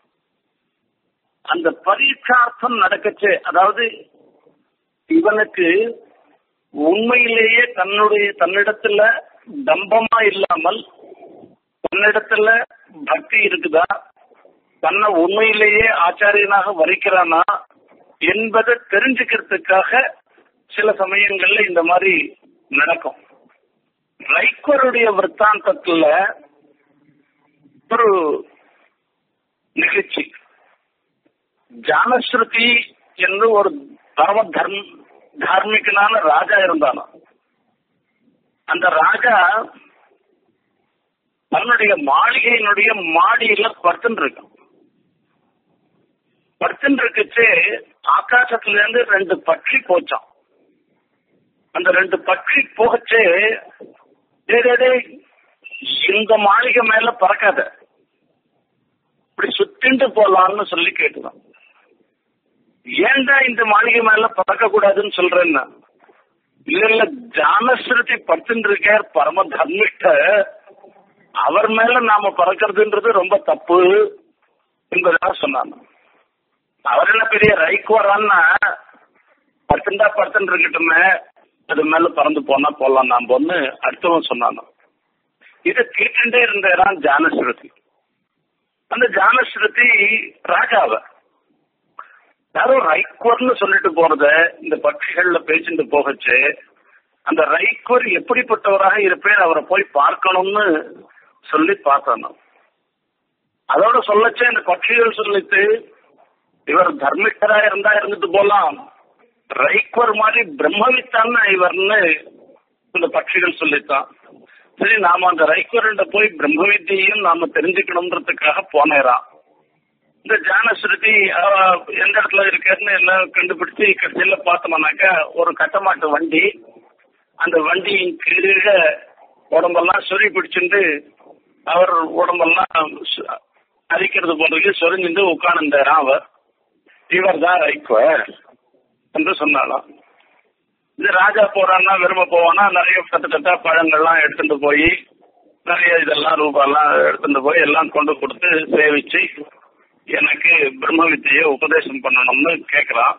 அந்த பரீட்சார்த்தம் நடக்கச்சே அதாவது இவனுக்கு உண்மையிலேயே தன்னுடைய தன்னிடத்துல தம்பமா இல்லாமல் தன்னிடத்துல பக்தி இருக்குதா தன்னை உண்மையிலேயே ஆச்சாரியனாக வரிக்கிறானா என்பதை தெரிஞ்சுக்கிறதுக்காக சில சமயங்கள்ல இந்த மாதிரி நடக்கும் ரைக்கருடைய விற்த்தாந்தத்துல ஒரு நிகழ்ச்சி ஜானஸ்ருதி என்று ஒரு பரம தர்ம தார்மிகனான ராஜா இருந்தானா அந்த ராஜா தன்னுடைய மாளிகையினுடைய மாடியில படுத்துட்டு இருக்கான் படுத்துட்டு இருக்கச்சே ஆகாசத்துல இருந்து ரெண்டு பட்சி போச்சான் அந்த ரெண்டு பட்சி போகச்சே இந்த மாளிகை மேல பறக்காத இப்படி சுத்திண்டு போலாம்னு சொல்லி கேட்டுதான் ஏன்டா இந்த மாளிகை மேல பறக்க கூடாதுன்னு சொல்றேன்னா இல்ல இல்ல ஜானஸ்ருதி படுத்துட்டு இருக்கார் பரம தர்மிஷ்ட அவர் மேல நாம பறக்கிறதுன்றது ரொம்ப தப்பு என்பதாக சொன்னாங்க அவர் என்ன பெரிய ரைக்குவரான்னா படுத்துண்டா படுத்துட்டு இருக்கட்டுமே அது மேல பறந்து போனா போலாம் நாம் பொண்ணு அடுத்தவன் சொன்னானோ இதை கேட்டுட்டே இருந்தாராம் ஜானஸ்ருதி அந்த ஜானஸ்ருதி ராஜாவை யாரோ ரைக்வர்னு சொல்லிட்டு போறத இந்த பட்சிகள்ல பேசிட்டு போகச்சு அந்த ரைக்வர் எப்படிப்பட்டவராக இருப்பேன் அவரை போய் பார்க்கணும்னு சொல்லி பார்த்தானோ அதோட சொல்லச்சே இந்த பட்சிகள் சொல்லிட்டு இவர் தர்மிஷ்டரா இருந்தா இருந்துட்டு போலாம் ரைக்வர் மாதிரி பிரம்மவித்தான்னு இவர்னு இந்த பட்சிகள் சொல்லித்தான் சரி நாம அந்த ரைக்வர்கிட்ட போய் பிரம்ம வித்தியையும் நாம தெரிஞ்சுக்கணுன்றதுக்காக போனேரான் இந்த ஜானஸ்ருதி எந்த இடத்துல இருக்காருன்னு எல்லாம் கண்டுபிடிச்சு கடைசியில பார்த்தோம்னாக்கா ஒரு கட்டமாட்டு வண்டி அந்த வண்டியின் கீழே உடம்பெல்லாம் சொறி பிடிச்சிட்டு அவர் உடம்பெல்லாம் அரிக்கிறது போன்றது சொரிஞ்சிட்டு உட்கார்ந்தாராம் அவர் இவர் தான் ரைக்வர் என்று சொன்னாலும் இந்த ராஜா போறான்னா விரும்ப போவானா நிறைய கட்டு கட்டா பழங்கள்லாம் எடுத்துட்டு போய் நிறைய இதெல்லாம் ரூபாயெல்லாம் எடுத்துட்டு போய் எல்லாம் கொண்டு கொடுத்து சேவிச்சு எனக்கு பிரம்ம வித்தியை உபதேசம் பண்ணணும்னு கேட்கிறான்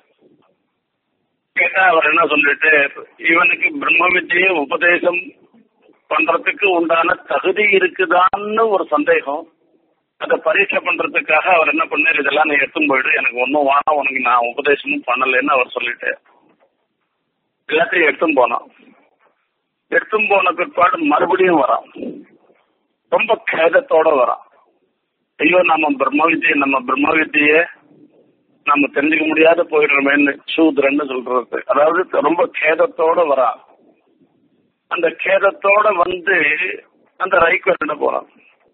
கேட்டா அவர் என்ன சொல்லிட்டு இவனுக்கு பிரம்ம வித்தியை உபதேசம் பண்றதுக்கு உண்டான தகுதி இருக்குதான்னு ஒரு சந்தேகம் அதை பரீட்சை பண்றதுக்காக அவர் என்ன பண்ணார் இதெல்லாம் நீ எடுத்துன்னு போயிடு எனக்கு ஒன்றும் வேணாம் உனக்கு நான் உபதேசமும் பண்ணலைன்னு அவர் சொல்லிட்டு எல்லாத்தையும் எடுத்துன்னு போனான் எடுத்துன்னு போன பிற்பாடு மறுபடியும் வரான் ரொம்ப கேதத்தோட வரான் ஐயோ நம்ம பிரம்ம வித்தியை நம்ம பிரம்ம வித்தியை நம்ம தெரிஞ்சுக்க முடியாத போயிடுறோமேன்னு சூத்ரன்னு சொல்றது அதாவது ரொம்ப கேதத்தோட வரா அந்த கேதத்தோட வந்து அந்த ரைக்கு போறான்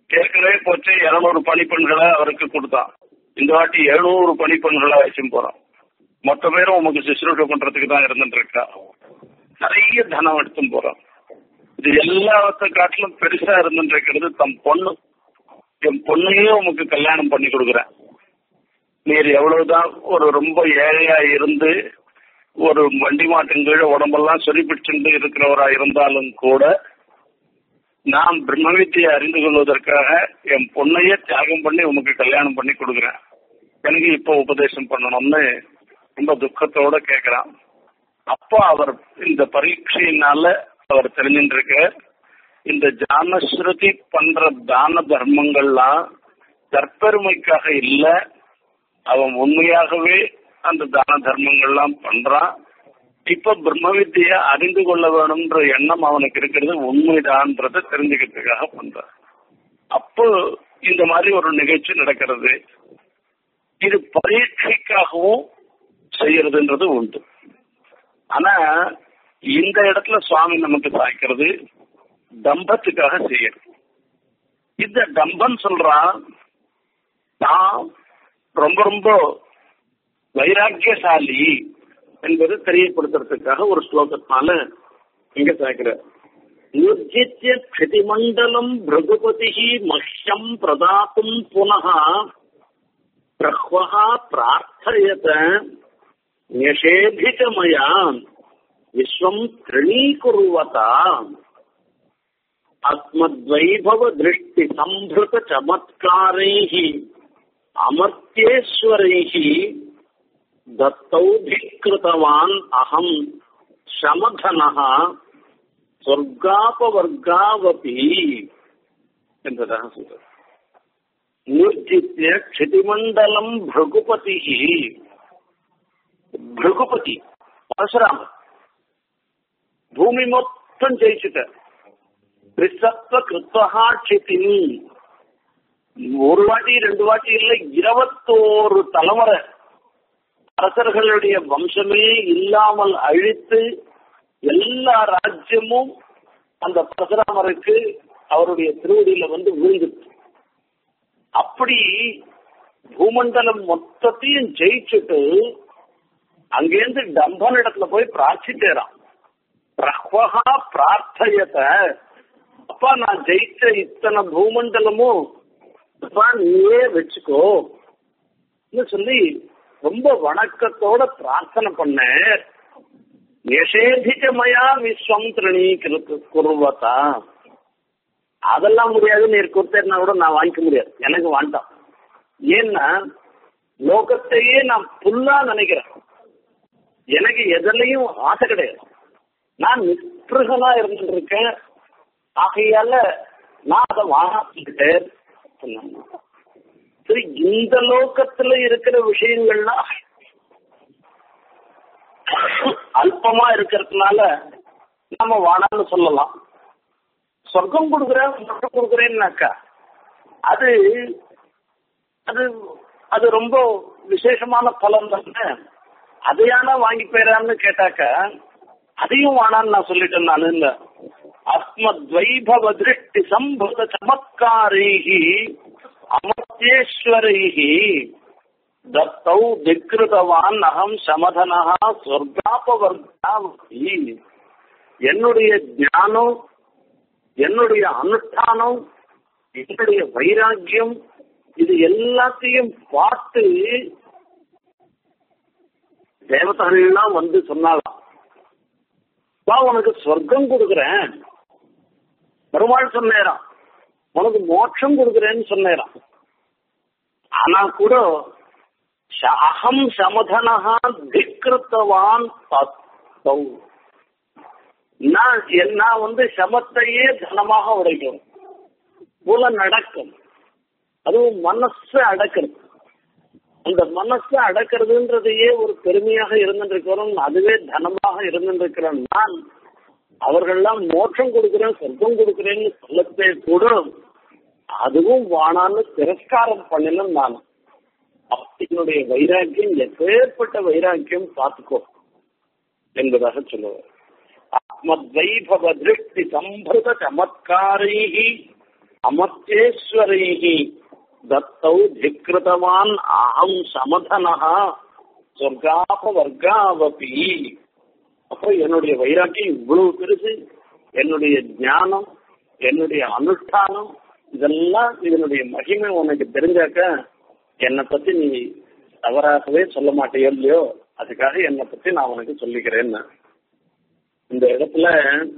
ஏற்கனவே போச்சு இருநூறு பணிப்பெண்களை அவருக்கு கொடுத்தான் இந்த வாட்டி எழுநூறு பணிப்பெண்களை வச்சும் போறோம் மொத்த பேரும் உமக்கு சுசுரூஷ பண்றதுக்கு தான் இருந்துட்டு இருக்கா நிறைய தனம் எடுத்தும் போறோம் இது எல்லாத்த காட்டிலும் பெருசா இருந்துட்டு இருக்கிறது தம் பொண்ணு என் பொண்ணையே உமக்கு கல்யாணம் பண்ணி கொடுக்குறேன் நீர் எவ்வளவுதான் ஒரு ரொம்ப ஏழையா இருந்து ஒரு வண்டி மாட்டின் கீழே உடம்பெல்லாம் சொல்லி பிடிச்சுட்டு இருக்கிறவரா இருந்தாலும் கூட நான் பிரம்ம வித்தியை அறிந்து கொள்வதற்காக என் பொண்ணையே தியாகம் பண்ணி உமக்கு கல்யாணம் பண்ணி கொடுக்குறேன் எனக்கு இப்போ உபதேசம் பண்ணணும்னு ரொம்ப துக்கத்தோட கேட்கிறான் அப்போ அவர் இந்த பரீட்சையினால அவர் தெரிஞ்சுட்டு இருக்க இந்த ஜானஸ்ருதி பண்ற தான தர்மங்கள்லாம் தற்பெருமைக்காக இல்ல அவன் உண்மையாகவே அந்த தான தர்மங்கள்லாம் பண்றான் இப்ப பிரம்ம வித்திய அறிந்து கொள்ள வேணும்ன்ற எண்ணம் அவனுக்கு இருக்கிறது உண்மைதான்றத தெரிஞ்சுக்கிறதுக்காக பண்றான் அப்போ இந்த மாதிரி ஒரு நிகழ்ச்சி நடக்கிறது இது பரீட்சைக்காகவும் செய்யறதுன்றது உண்டு ஆனா இந்த இடத்துல சுவாமி நமக்கு சாய்க்கிறது தம்பத்துக்காக செய்யறது இந்த தம்பம் சொல்றான் நான் ரொம்ப ரொம்ப வைராக்கியசாலி என்பதை தெரியப்படுத்துறதுக்காக ஒரு ஸ்லோகத்தினால இங்க சாய்க்கிற யுஜித்ய க்ஷதிமண்டலம் பிருகுபதி மஹ்யம் பிரதாத்தும் புனः பிரஹ்வः பிரார்த்தயத न्यषेधितमया विश्वम् तृणीकुर्वता अस्मद्वैभवदृष्टिसम्भृतचमत्कारैः अमर्त्येश्वरैः दत्तौधिकृतवान् अहम् शमधनः स्वर्गापवर्गावपि என்பதாக சொல்றது நிர்ஜித்ய க்ஷதிமண்டலம் பிருகுபதி பிருகுபதி பரசுராமர் பூமி மொத்தம் ஜெயிச்சுட்டார் திரிசத்வ கிருத்வகா க்ஷிதினி ஒரு வாட்டி ரெண்டு வாட்டி இல்ல இருபத்தோரு தலைமுறை அரசர்களுடைய வம்சமே இல்லாமல் அழித்து எல்லா ராஜ்யமும் அந்த பரசுராமருக்கு அவருடைய திருவடியில வந்து விழுந்துச்சு அப்படி பூமண்டலம் மொத்தத்தையும் ஜெயிச்சுட்டு அங்கேருந்து டம்பன் இடத்துல போய் பிரார்த்திட்டேறான் பிரஹ்வகா பிரார்த்தயத அப்பா நான் ஜெயிச்ச இத்தனை பூமண்டலமும் அப்பா நீயே வச்சுக்கோ சொல்லி ரொம்ப வணக்கத்தோட பிரார்த்தனை பண்ண நிஷேதிக்கமயா விஸ்வம் திரணி குருவதா அதெல்லாம் முடியாது நீர் கொடுத்தா கூட நான் வாங்கிக்க முடியாது எனக்கு வேண்டாம் ஏன்னா லோகத்தையே நான் புல்லா நினைக்கிறேன் எனக்கு எதுலையும் ஆசை கிடையாது நான் நிஸ்பிருகனா இருந்துட்டு இருக்கேன் ஆகையால நான் அதை வாங்கிட்டேன் சரி இந்த லோகத்துல இருக்கிற விஷயங்கள்லாம் அல்பமா இருக்கிறதுனால நம்ம வானான்னு சொல்லலாம் சொர்க்கம் கொடுக்குறேன் சொர்க்கம் கொடுக்குறேன்னாக்கா அது அது அது ரொம்ப விசேஷமான பலன் தானே அதையானா வாங்கி போயிறான்னு கேட்டாக்க அதையும் வானான்னு நான் சொல்லிட்டேன் நான் இல்ல அஸ்மத்வைபவ திருஷ்டி சம்பத சமத்காரைகி அமர்த்தேஸ்வரைகி தத்தௌ திக்ருதவான் அகம் சமதனா சொர்க்காபவர்காவதி என்னுடைய ஞானம் என்னுடைய அனுஷ்டானம் என்னுடைய வைராக்கியம் இது எல்லாத்தையும் பார்த்து தேவதைகள்லாம் வந்து சொன்னாலாம் வா உனக்கு சொர்க்கம் கொடுக்குறேன் பெருமாள் சொன்னேராம் உனக்கு மோட்சம் கொடுக்குறேன்னு சொன்னேராம் ஆனா கூட அகம் சமதனஹா திக்ருத்தவான் தத்தௌ நான் நான் வந்து சமத்தையே தனமாக உடைக்கும் போல நடக்கும் அதுவும் மனசு அடக்கிறது அந்த மனசை அடக்கிறதுன்றதையே ஒரு பெருமையாக இருந்துருக்கிறோம் அதுவே தனமாக இருந்துருக்கிற நான் அவர்கள்லாம் மோட்சம் கொடுக்கிறேன் சொர்க்கம் கொடுக்கிறேன்னு சொல்லத்தே கூட அதுவும் வானான்னு திரஸ்காரம் பண்ணினும் நான் என்னுடைய வைராக்கியம் எப்பேற்பட்ட வைராக்கியம் பார்த்துக்கோ என்பதாக சொல்லுவார் ஆத்மத்வைபவ திருஷ்டி சம்பிரத சமத்காரைஹி அமர்த்தேஸ்வரைகி தத்தௌ திக்ருதவான் அகம் சமதனஹா சொர்க்காப வர்க்காவபி அப்போ என்னுடைய வைராக்கியம் இவ்வளவு பெருசு என்னுடைய ஞானம் என்னுடைய அனுஷ்டானம் இதெல்லாம் இதனுடைய மகிமை உனக்கு தெரிஞ்சாக்க என்னை பத்தி நீ தவறாகவே சொல்ல மாட்டேயோ இல்லையோ அதுக்காக என்னை பத்தி நான் உனக்கு சொல்லிக்கிறேன்னு இந்த இடத்துல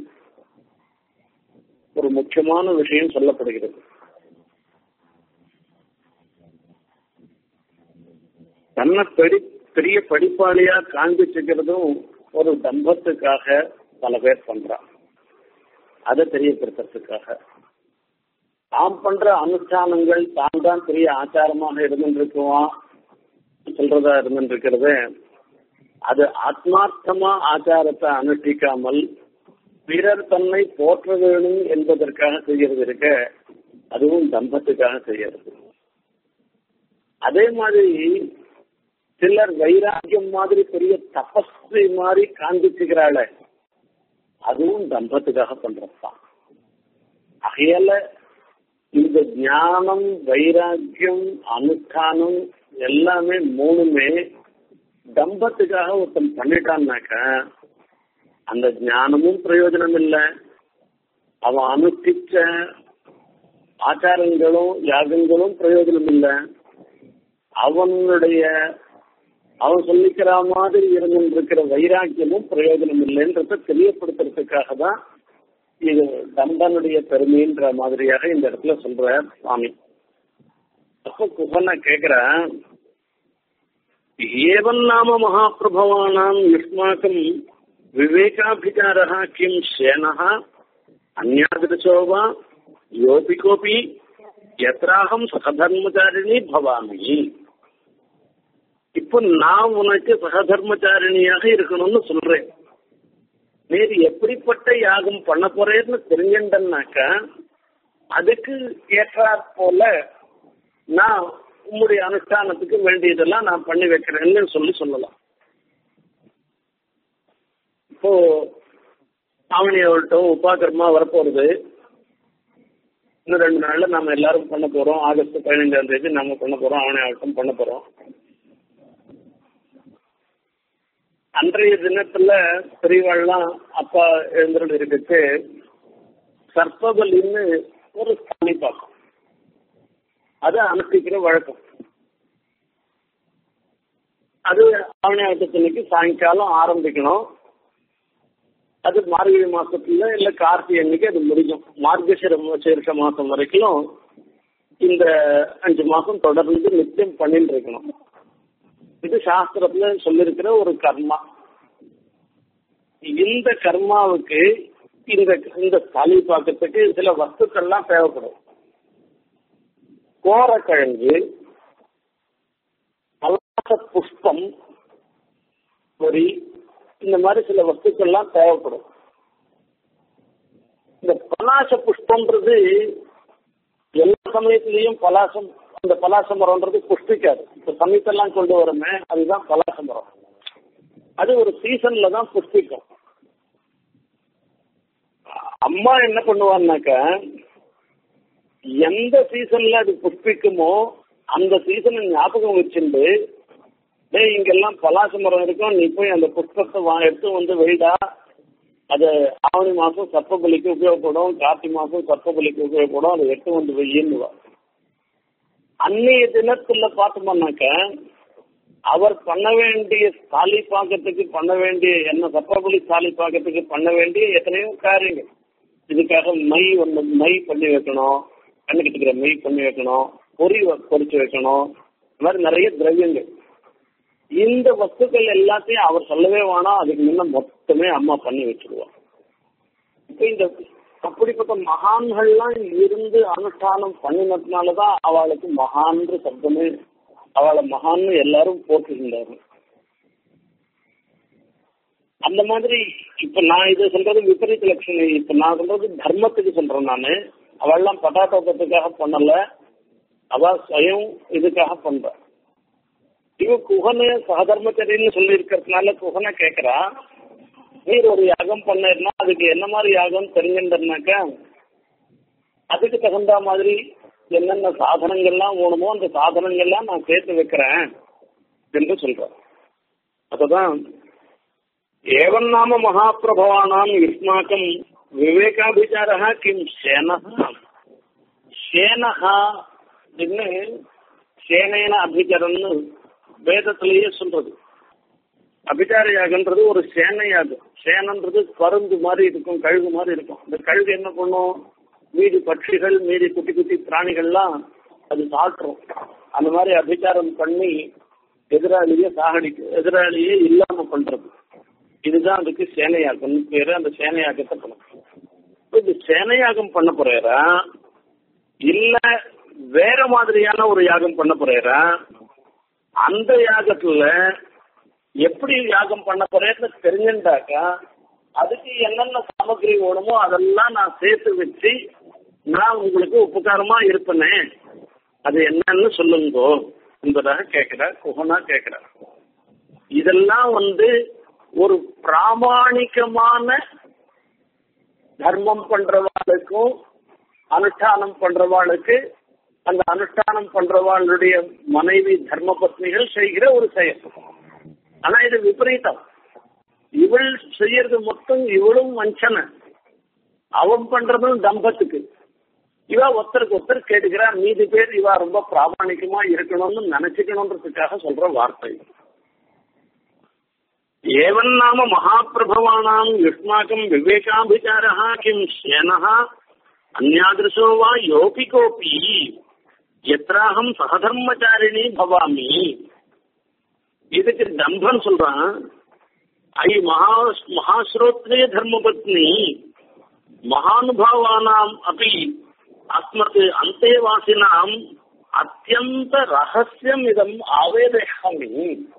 ஒரு முக்கியமான விஷயம் சொல்லப்படுகிறது தன்னை படி பெரிய படிப்பாளியா காண்பிச்சுக்கிறதும் ஒரு தம்பத்துக்காக பல பேர் பண்றான் அதை தெரியப்படுத்துறதுக்காக தாம் பண்ற அனுஷ்டானங்கள் தான் தான் பெரிய ஆச்சாரமாக இருந்துருக்குவான் சொல்றதா இருந்துருக்கிறது அது ஆத்மார்த்தமா ஆச்சாரத்தை அனுஷ்டிக்காமல் பிறர் தன்னை போற்ற வேணும் என்பதற்காக செய்யறது இருக்க அதுவும் தம்பத்துக்காக செய்யறது அதே மாதிரி சிலர் வைராக்கியம் மாதிரி பெரிய தபஸ்வி மாதிரி காண்பிச்சுக்கிறாள அதுவும் தம்பத்துக்காக பண்றதுதான் ஆகையால இந்த ஞானம் வைராக்கியம் அனுஷ்டானம் எல்லாமே மூணுமே தம்பத்துக்காக ஒருத்தன் பண்ணிட்டான்னாக்க அந்த ஞானமும் பிரயோஜனம் இல்லை அவன் அனுஷ்டிச்ச ஆச்சாரங்களும் யாகங்களும் பிரயோஜனம் இல்லை அவனுடைய அவன் சொல்லிக்கிற மாதிரி இருந்திருக்கிற வைராக்கியமும் பிரயோஜனம் இல்லைன்றத தெரியப்படுத்துறதுக்காக தான் இது தண்டனுடைய பெருமைன்ற மாதிரியாக இந்த இடத்துல சொல்ற சுவாமி அப்ப குஹன கேக்குற ஏவன் நாம மகாபிரபவானாம் யுஷ்மாக்கம் விவேகாபிச்சாரः किं शेनः अन्यादृशो वा योऽपि कोऽपि यत्राहं சகதர்மச்சாரிணி பவாமி இப்போ நான் உனக்கு சகதர்மச்சாரிணியாக இருக்கணும்னு சொல்றேன் நீர் எப்படிப்பட்ட யாகம் பண்ண போறேன்னு தெரிஞ்சுட்டனாக்க அதுக்கு ஏற்றாற் போல நான் உம்முடைய அனுஷ்டானத்துக்கு வேண்டியதெல்லாம் நான் பண்ணி வைக்கிறேன்னு சொல்லி சொல்லலாம் இப்போ ஆவணியாவட்டும் உபாகரமா வரப்போறது இன்னும் ரெண்டு நாள்ல நம்ம எல்லாரும் பண்ண போறோம் ஆகஸ்ட் பதினஞ்சாம் தேதி நம்ம பண்ண போறோம் ஆவணியாவட்டம் பண்ண போறோம் அன்றைய தினத்துல பெரியவாள்லாம் அப்பா எழுந்துட்டு இருக்கிறது சர்ப்பபலின்னு ஒரு ஸ்தானி பார்க்கும் அது அனுஷ்டிக்கிற வழக்கம் அது ஆவணியாவட்டத்தன்னைக்கு சாயங்காலம் ஆரம்பிக்கணும் அது மார்கழி மாசத்துல இல்ல கார்த்திகை அன்னைக்கு அது முடியும் மார்கசிர சீர்ஷ மாசம் வரைக்கும் இந்த அஞ்சு மாசம் தொடர்ந்து நித்தியம் பண்ணிட்டு இருக்கணும் இது சாஸ்திரத்துல சொல்லிருக்கிற ஒரு கர்மா இந்த கர்மாவுக்கு இந்த இந்த தலி பார்க்கறதுக்கு சில வஸ்துக்கள்லாம் தேவைப்படும் கோரக்கிழங்கு பலாச புஷ்பம் பொறி இந்த மாதிரி சில வஸ்துக்கள்லாம் தேவைப்படும் இந்த பலாச புஷ்பம்ன்றது எல்லா சமயத்திலையும் பலாசம் அந்த பலாச மரம்ன்றது புஷ்பிக்காது இப்ப சமயத்தெல்லாம் கொண்டு வரமே அதுதான் பலாச மரம் அது ஒரு சீசன்ல தான் புஷ்பிக்கும் அம்மா என்ன பண்ணுவான்னாக்க எந்த சீசன்ல அது புஷ்பிக்குமோ அந்த சீசனை ஞாபகம் வச்சுட்டு டேய் இங்கெல்லாம் பலாச மரம் இருக்கும் நீ போய் அந்த புஷ்பத்தை வா எடுத்து வந்து வெயிடா அது ஆவணி மாசம் சர்ப்பபலிக்கு உபயோகப்படும் கார்த்தி மாசம் சர்ப்பபலிக்கு உபயோகப்படும் அதை எடுத்து வந்து வெயின்னுவா அன்னைய தினத்துல பார்த்தோம்னாக்க அவர் பண்ண வேண்டிய தாலி பாக்கத்துக்கு பண்ண வேண்டிய என்ன சர்ப்பபலி தாலி பாக்கத்துக்கு பண்ண வேண்டிய எத்தனையோ காரியங்கள் இதுக்காக மை ஒன்று மை பண்ணி வைக்கணும் கண்ணுக்கிட்டு மை பண்ணி வைக்கணும் பொறி பொறிச்சு வைக்கணும் இந்த மாதிரி நிறைய திரவியங்கள் இந்த வஸ்துக்கள் எல்லாத்தையும் அவர் சொல்லவே வேணாம் அதுக்கு முன்ன மொத்தமே அம்மா பண்ணி வச்சிருவான் இப்ப இந்த அப்படிப்பட்ட மகான்கள்லாம் இருந்து அனுஷ்டானம் பண்ணினதுனாலதான் அவளுக்கு மகான்ற சப்தமே அவளை மகான்னு எல்லாரும் போட்டுகின்றாரு அந்த மாதிரி இப்ப நான் இது சொல்றது விபரீத லட்சணம் இப்ப நான் சொல்றது தர்மத்துக்கு சொல்றேன் நானு அவள்லாம் பட்டாட்டத்துக்காக பண்ணல அவ சுயம் இதுக்காக பண்ற இவ குகனை சகதர்மச்சரின்னு சொல்லி இருக்கிறதுனால குகனை கேக்குறா நீர் ஒரு யாகம் பண்ணா அதுக்கு என்ன மாதிரி யாகம் தெரிஞ்சுட்டனாக்க அதுக்கு தகுந்த மாதிரி என்னென்ன சாதனங்கள்லாம் வேணுமோ அந்த சாதனங்கள்லாம் நான் சேர்த்து வைக்கிறேன் என்று சொல்றேன் அப்பதான் ஏவன் நாம மகாபிரபவானாம் யுஷ்மாக்கம் விவேகாபிச்சாரா கிம் சேனஹா சேனஹா அப்படின்னு சேனேன அபிச்சாரம்னு வேதத்திலேயே சொல்றது அபிச்சார யாகன்றது ஒரு சேனை யாகம் சேனன்றது பருந்து மாதிரி இருக்கும் கழுகு மாதிரி இருக்கும் இந்த கழுகு என்ன பண்ணும் மீதி பட்சிகள் மீதி குட்டி குட்டி பிராணிகள்லாம் அது சாற்றும் அந்த மாதிரி அபிச்சாரம் பண்ணி எதிராளியை சாகடிக்கு எதிராளியே இல்லாம பண்றது இதுதான் அதுக்கு சேனையாகம் பேரு அந்த சேனையாகத்தை பண்ணணும் இது சேனையாகம் பண்ண போறா இல்ல வேற மாதிரியான ஒரு யாகம் பண்ண போறா அந்த யாகத்துல எப்படி யாகம் பண்ண போறேன்னு தெரிஞ்சுட்டாக்கா அதுக்கு என்னென்ன சாமகிரி வேணுமோ அதெல்லாம் நான் சேர்த்து வச்சு நான் உங்களுக்கு உபகாரமா இருப்பேனே அது என்னன்னு சொல்லுங்கோ என்பதாக கேட்கிற குகனா கேட்கிற இதெல்லாம் வந்து ஒரு பிராமணிகமான தர்மம் பண்றவாளுக்கும் அனுஷ்டானம் பண்றவாளுக்கு அந்த அனுஷ்டானம் பண்றவாளுடைய மனைவி தர்ம பத்னிகள் செய்கிற ஒரு செயல் ஆனா இது விபரீதம் இவள் செய்யறது மொத்தம் இவளும் வஞ்சனை அவன் பண்றதும் தம்பத்துக்கு இவ ஒருத்தருக்கு ஒருத்தர் கேட்டுக்கிறா மீதி பேர் இவ ரொம்ப பிராமணிகமா இருக்கணும்னு நினைச்சுக்கணுன்றதுக்காக சொல்ற வார்த்தை ஏவன் நாம மகாபிரபவானாம் யுஷ்மாக்கம் விவேகாபிச்சாரா கிம் சேனஹா அந்யாதிருஷோ வா யோபி கோபி எத்ராகம் சகதர்மச்சாரிணி பவாமி இதுக்கு தம்பன் சொல்றான் ஐ மகா மகாஸ்ரோத்ரே தர்மபத்னி மகானுபாவானாம் அப்படி அஸ்மத் அந்தேவாசினாம் அத்தியந்த ரகசியம் இதம் ஆவேதயாமி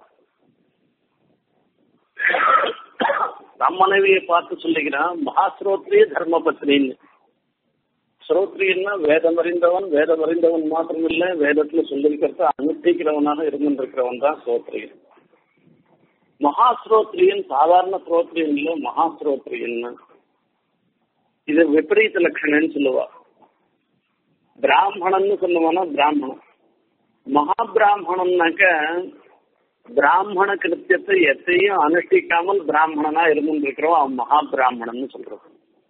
தம் மனைவியை பார்த்து சொல்லுகிறான் மகாஸ்ரோத்ரே தர்மபத்னின்னு ஸ்ரோத்ரியன்னா வேதம் அறிந்தவன் வேதம் அறிந்தவன் மாத்திரம் இல்ல வேதத்துல சொல்லிருக்கிறத அனுஷ்டிக்கிறவனாக இருந்திருக்கிறவன் தான் ஸ்ரோத்ரியன் மகாஸ்ரோத்ரியன் சாதாரண ஸ்ரோத்ரியன் இல்ல மகாஸ்ரோத்ரியன் இது விபரீத லட்சணம்னு சொல்லுவா பிராமணன்னு சொல்லுவானா பிராமணன் மகா பிராமணன்னாக்க பிராமண கிருத்தியத்தை எத்தையும் அனுஷ்டிக்காமல் பிராமணனா இருந்துருக்கிறோம் அவன் மகா பிராமணன் சொல்றது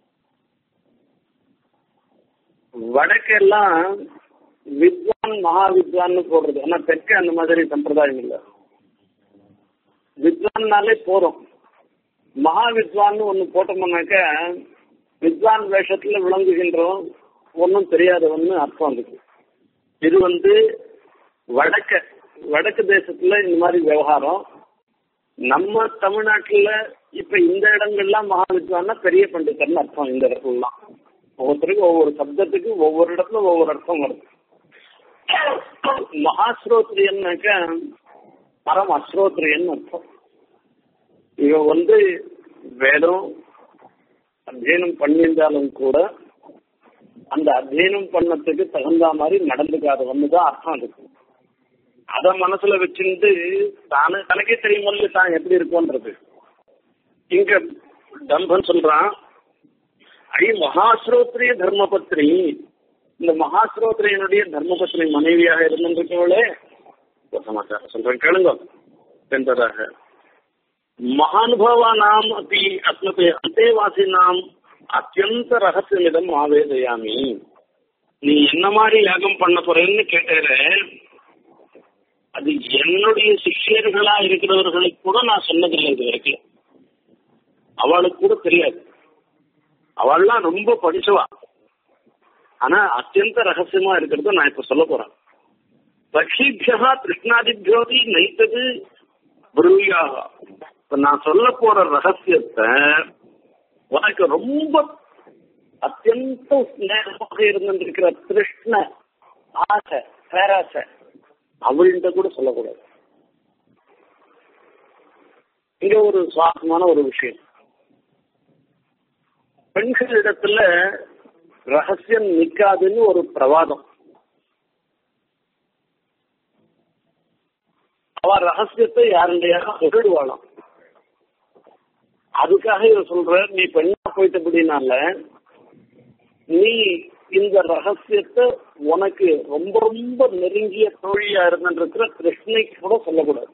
வடக்கெல்லாம் வித்வான் மகா வித்வான்னு போடுறது ஆனா தெற்க அந்த மாதிரி சம்பிரதாயம் இல்லை வித்வான்னாலே போறோம் மகா வித்வான்னு ஒண்ணு போட்டோம்னாக்க வித்வான் வேஷத்துல விளங்குகின்றோம் ஒன்றும் தெரியாதவன்னு அர்த்தம் அதுக்கு இது வந்து வடக்க வடக்கு தேசத்துல இந்த மாதிரி விவகாரம் நம்ம தமிழ்நாட்டுல இப்ப இந்த இடங்கள்லாம் மகா வித்வான்னா பெரிய பண்டிதர்னு அர்த்தம் இந்த இடத்துலலாம் ஒவ்வொருத்தருக்கும் ஒவ்வொரு சப்தத்துக்கு ஒவ்வொரு இடத்துல ஒவ்வொரு அர்த்தம் வருது மகாஸ்ரோத்ரியன்னாக்க பரம் அஸ்ரோத்ரியன் அர்த்தம் இவன் வந்து வேதம் அத்தியனம் பண்ணியிருந்தாலும் கூட அந்த அத்தியனம் பண்ணத்துக்கு தகுந்த மாதிரி நடந்துக்காதவன்னு தான் அர்த்தம் அதுக்கு அத மனசுல வச்சுட்டு தானே தனக்கே தெரியுமில்ல தான் எப்படி இருக்கும்ன்றது இங்க தம்பன் சொல்றான் ஐ மகாஸ்ரோத்ரிய தர்மபத்னி இந்த மகாஸ்ரோத்ரியனுடைய தர்மபத்னி மனைவியாக இருந்திருக்கவளே ஒரு சமாச்சாரம் சொல்றேன் கேளுங்க என்பதாக மகானுபவானாம் அப்படி அஸ்மத் அந்தேவாசினாம் அத்தியந்த ரகசியமிதம் ஆவேதயாமி நீ என்ன மாதிரி யாகம் பண்ண போறேன்னு கேட்டேற அது என்னுடைய சிஷியர்களா இருக்கிறவர்களுக்கு கூட நான் சொன்னதில்லை இது வரைக்கும் அவளுக்கு கூட தெரியாது அவள்லாம் ரொம்ப படிச்சவா ஆனா அத்தியந்த ரகசியமா இருக்கிறத நான் இப்ப சொல்ல போறேன் பக்ஷிபியா கிருஷ்ணாதிபியோதி நைத்தது புருவியாக இப்ப நான் சொல்ல போற ரகசியத்தை உனக்கு ரொம்ப அத்தியந்த நேரமாக இருந்திருக்கிற கிருஷ்ண ஆசை பேராசை அவள்கிட்ட கூட சொல்லக்கூடாது இங்க ஒரு சுவாசமான ஒரு விஷயம் பெண்களிடத்துல ரகசியம் நிக்காதுன்னு ஒரு பிரவாதம் அவ ரகசியத்தை யாருடையாக சொல்லிடுவாளாம் அதுக்காக இவன் சொல்ற நீ பெண்ணா போயிட்டபடினால நீ இந்த ரகசியத்தை உனக்கு ரொம்ப ரொம்ப நெருங்கிய தோழியா இருந்திருக்கிற கிருஷ்ணைக்கு கூட சொல்லக்கூடாது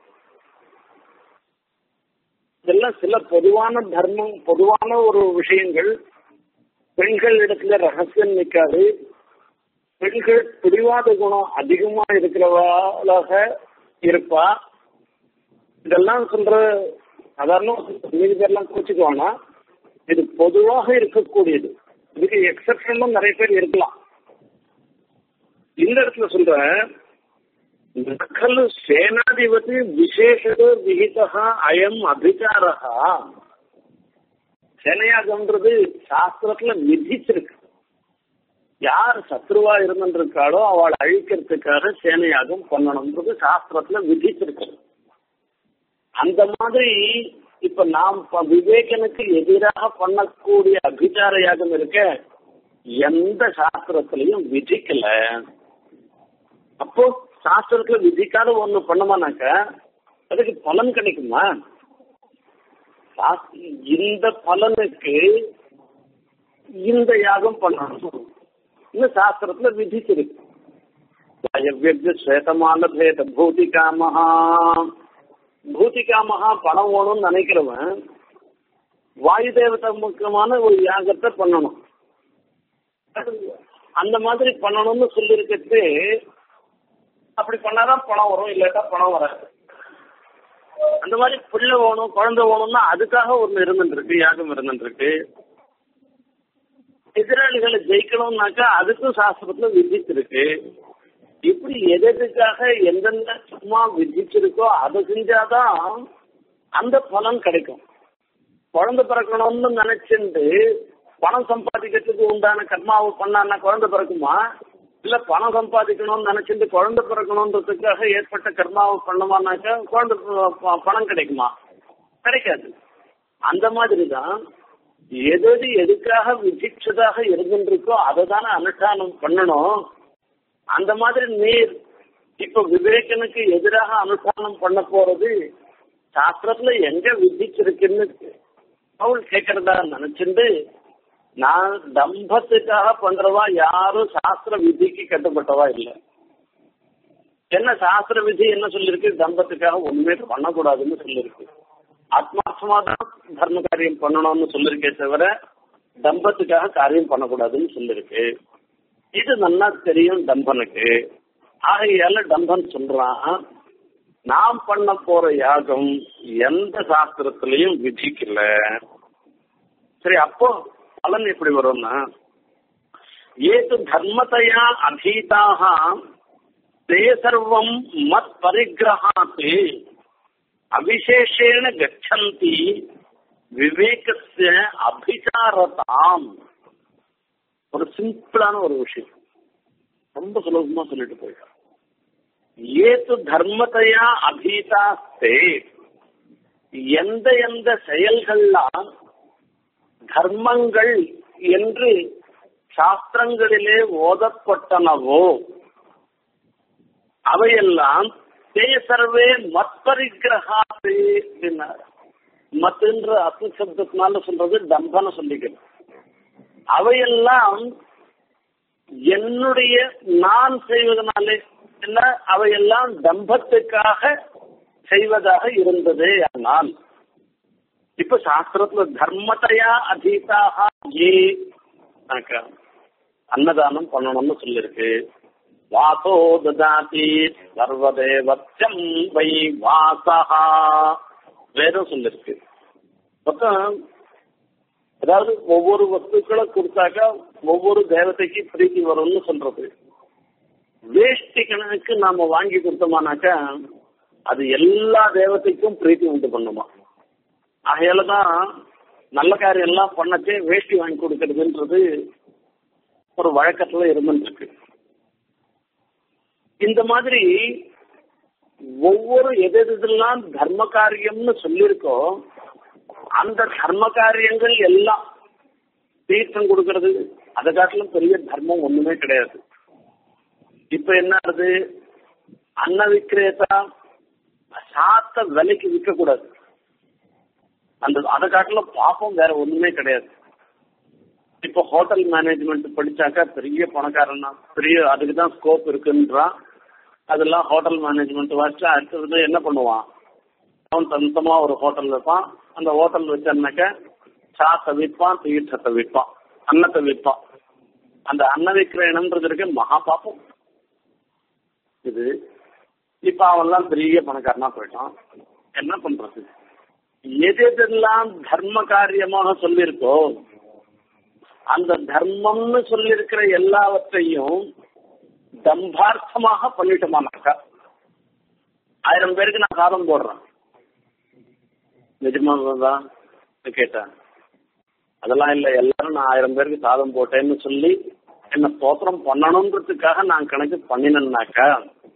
இதெல்லாம் சில பொதுவான தர்மம் பொதுவான ஒரு விஷயங்கள் பெண்கள் இடத்துல ரகசியம் நிற்காது பெண்கள் பிடிவாத குணம் அதிகமா இருக்கிறவளாக இருப்பா இதெல்லாம் சொல்ற சாதாரண மீதி பேர்லாம் கோச்சுக்குவானா இது பொதுவாக இருக்கக்கூடியது இதுக்கு எக்ஸப்ஷனும் நிறைய பேர் இருக்கலாம் இந்த இடத்துல சொல்ற நகலு சேனாதிபதி விசேஷதோ விகிதா அயம் அபிச்சாரா சேனையாகம்ன்றது சாஸ்திரத்துல விதிச்சிருக்கு யார் சத்ருவா இருந்திருக்காளோ அவளை அழிக்கிறதுக்காக சேனையாகம் பண்ணணும்ன்றது சாஸ்திரத்துல விதிச்சிருக்கு அந்த மாதிரி இப்ப நாம் விவேகனுக்கு எதிராக பண்ணக்கூடிய அபிச்சார யாகம் இருக்க எந்த சாஸ்திரத்திலையும் விதிக்கல அப்போ சாஸ்திரத்துல விதிக்காத ஒண்ணு பண்ணமானாக்க அதுக்கு பலன் கிடைக்குமா இந்த பலனுக்கு இந்த யாகம் பண்ணணும் இந்த சாஸ்திரத்துல விதிச்சிருக்கு ஸ்வேதமான பேத பூதிகாமஹா பூதிகாமஹா பணம் வேணும்னு நினைக்கிறவன் வாயு தேவதை முக்கியமான ஒரு யாகத்தை பண்ணணும் அந்த மாதிரி பண்ணணும்னு சொல்லியிருக்கிறது அப்படி பண்ணாதான் பணம் வரும் இல்லாட்டா பணம் வராது அந்த மாதிரி பிள்ளை வேணும் குழந்தை வேணும்னா அதுக்காக ஒண்ணு இருந்துருக்கு யாகம் இருந்துருக்கு எதிராளிகளை ஜெயிக்கணும்னாக்கா அதுக்கும் சாஸ்திரத்துல விதிச்சிருக்கு இப்படி எதுக்காக எந்தெந்த சும்மா விதிச்சிருக்கோ அதை செஞ்சாதான் அந்த பலன் கிடைக்கும் குழந்தை பிறக்கணும்னு நினைச்சுட்டு பணம் சம்பாதிக்கிறதுக்கு உண்டான கர்மாவை பண்ணான்னா குழந்தை பிறக்குமா இல்ல பணம் சம்பாதிக்கணும்னு நினைச்சிட்டு குழந்தை பிறக்கணுன்றதுக்காக ஏற்பட்ட கர்மாவை பண்ணமானாக்கா குழந்தை பணம் கிடைக்குமா கிடைக்காது அந்த மாதிரி தான் எது எது எதுக்காக விதிச்சதாக இருந்துருக்கோ அதை தானே அனுஷ்டானம் பண்ணணும் அந்த மாதிரி நீர் இப்ப விவேகனுக்கு எதிராக அனுஷ்டானம் பண்ண போறது சாஸ்திரத்துல எங்க விதிச்சிருக்குன்னு அவள் கேட்கறதா நினைச்சுட்டு நான் தம்பத்துக்காக பண்றவா யாரும் சாஸ்திர விதிக்கு கட்டுப்பட்டவா இல்லை என்ன சாஸ்திர விதி என்ன சொல்லிருக்கு தம்பத்துக்காக ஒண்ணுமே பண்ணக்கூடாதுன்னு சொல்லிருக்கு ஆத்மார்த்தமா தான் தர்ம காரியம் பண்ணணும்னு சொல்லிருக்கே தவிர தம்பத்துக்காக காரியம் பண்ணக்கூடாதுன்னு சொல்லிருக்கு இது நல்லா தெரியும் டம்பனுக்கு ஆகையால டம்பன் சொல்றான் நாம் பண்ண போற யாகம் எந்த சாஸ்திரத்திலையும் விதிக்கல சரி அப்போ பலன் எப்படி வரும்னா ஏது தர்மத்தையா அபீதாக தே சர்வம் மத் பரிகிரகாத்து அவிசேஷேன கச்சந்தி விவேகஸ்ய அபிச்சாரதாம் ஒரு சிம்பிளான ஒரு விஷயம் ரொம்ப சுலபமா சொல்லிட்டு போயிட்டான் ஏது தர்மத்தையா அபீதாஸ்தே எந்த எந்த செயல்கள்லாம் தர்மங்கள் என்று சாஸ்திரங்களிலே ஓதப்பட்டனவோ அவையெல்லாம் தே சர்வே மத்பரிகிரகாது மத்துன்ற அசு சப்தத்தினால சொல்றது டம்பன சொல்லிக்கிறது அவையெல்லாம் என்னுடைய நான் செய்வதனாலே என்ன அவையெல்லாம் தம்பத்துக்காக செய்வதாக இருந்தது ஆனால் இப்ப சாஸ்திரத்துல தர்மத்தையா அதீதாக ஏ அன்னதானம் பண்ணணும்னு சொல்லிருக்கு வாசோ ததாதி சர்வதேவத்தியம் வை வாசகா வேதம் சொல்லிருக்கு மொத்தம் அதாவது ஒவ்வொரு வஸ்துக்களை கொடுத்தாக்கா ஒவ்வொரு தேவதைக்கு பிரீத்தி வரும்னு சொல்றது வேஷ்டி கணக்கு நாம வாங்கி கொடுத்தோமானாக்கா அது எல்லா தேவதைக்கும் பிரீத்தி உண்டு பண்ணுமா ஆகையால தான் நல்ல காரியம் எல்லாம் பண்ணச்சே வேஷ்டி வாங்கி கொடுக்கறதுன்றது ஒரு வழக்கத்துல இருந்துருக்கு இந்த மாதிரி ஒவ்வொரு எது எதெல்லாம் தர்ம காரியம்னு சொல்லியிருக்கோ அந்த தர்ம காரியங்கள் எல்லாம் தீர்த்தம் கொடுக்கறது அதை காட்டிலும் பெரிய தர்மம் ஒண்ணுமே கிடையாது இப்ப என்ன ஆகுது அன்ன விக்கிரேதா சாத்த விலைக்கு விற்க கூடாது அந்த அதை காட்டிலும் பாப்பம் வேற ஒண்ணுமே கிடையாது இப்போ ஹோட்டல் மேனேஜ்மெண்ட் படிச்சாக்கா பெரிய பணக்காரன் தான் பெரிய அதுக்கு தான் ஸ்கோப் இருக்குன்றான் அதெல்லாம் ஹோட்டல் மேனேஜ்மெண்ட் வாசிச்சா அடுத்தது என்ன பண்ணுவான் அவன் சொந்தமா ஒரு ஹோட்டல் வைப்பான் அந்த ஹோட்டல் வச்சான்னாக்க சாத்தை விற்பான் தீர்த்தத்தை விற்பான் அன்னத்தை விற்பான் அந்த அன்ன விற்கிற இடம்ன்றது இருக்கு மகா பாப்பம் இது இப்ப அவன்லாம் பெரிய பணக்காரனா போயிட்டான் என்ன பண்றது எது எதெல்லாம் தர்ம காரியமாக சொல்லியிருக்கோ அந்த தர்மம்னு சொல்லியிருக்கிற எல்லாவற்றையும் தம்பார்த்தமாக பண்ணிட்டோமானாக்கா ஆயிரம் பேருக்கு நான் சாதம் போடுறேன் நிஜமா தான் கேட்டேன் அதெல்லாம் இல்லை எல்லாரும் நான் ஆயிரம் பேருக்கு சாதம் போட்டேன்னு சொல்லி என்ன ஸ்தோத்திரம் பண்ணணுன்றதுக்காக நான் கணக்கு பண்ணினேன்னாக்கா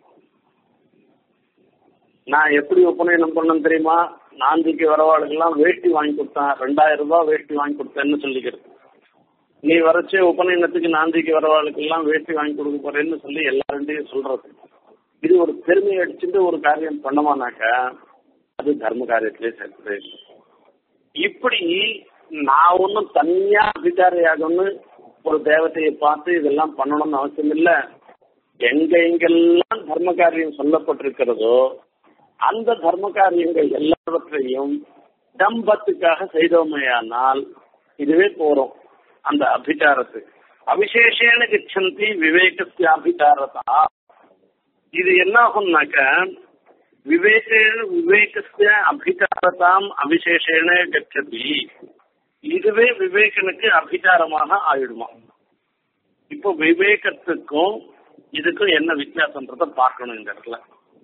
நான் எப்படி உபநயனம் பண்ணேன் தெரியுமா நாந்திக்கு வரவாளுக்கெல்லாம் வேஷ்டி வாங்கி கொடுத்தேன் ரெண்டாயிரம் ரூபாய் வேஷ்டி வாங்கி கொடுத்தேன்னு சொல்லிக்கிறது நீ வரைச்சே உபநயனத்துக்கு நாந்திக்கு வரவாளுக்கெல்லாம் வேஷ்டி வாங்கி கொடுக்க போறேன்னு சொல்லி எல்லாருடையும் சொல்றது இது ஒரு பெருமை அடிச்சுட்டு ஒரு காரியம் பண்ணமானாக்கா அது தர்ம காரியத்திலே சேர்த்து இப்படி நான் ஒன்றும் தனியா அதிகாரியாகன்னு ஒரு தேவதையை பார்த்து இதெல்லாம் பண்ணணும்னு அவசியம் இல்லை எங்க எங்கெல்லாம் தர்ம காரியம் சொல்லப்பட்டிருக்கிறதோ அந்த தர்ம காரியங்கள் எல்லாவற்றையும் தம்பத்துக்காக செய்தோமையானால் இதுவே போறோம் அந்த அபிச்சாரத்துக்கு அவிசேஷேன கிச்சந்தி விவேகத்திய அபிச்சாரதா இது என்ன ஆகும்னாக்க விவேகேன விவேகத்திய அபிச்சாரதாம் அவிசேஷேன கச்சதி இதுவே விவேகனுக்கு அபிச்சாரமாக ஆயிடுமா இப்போ விவேகத்துக்கும் இதுக்கும் என்ன வித்தியாசன்றத பார்க்கணும் இந்த இடத்துல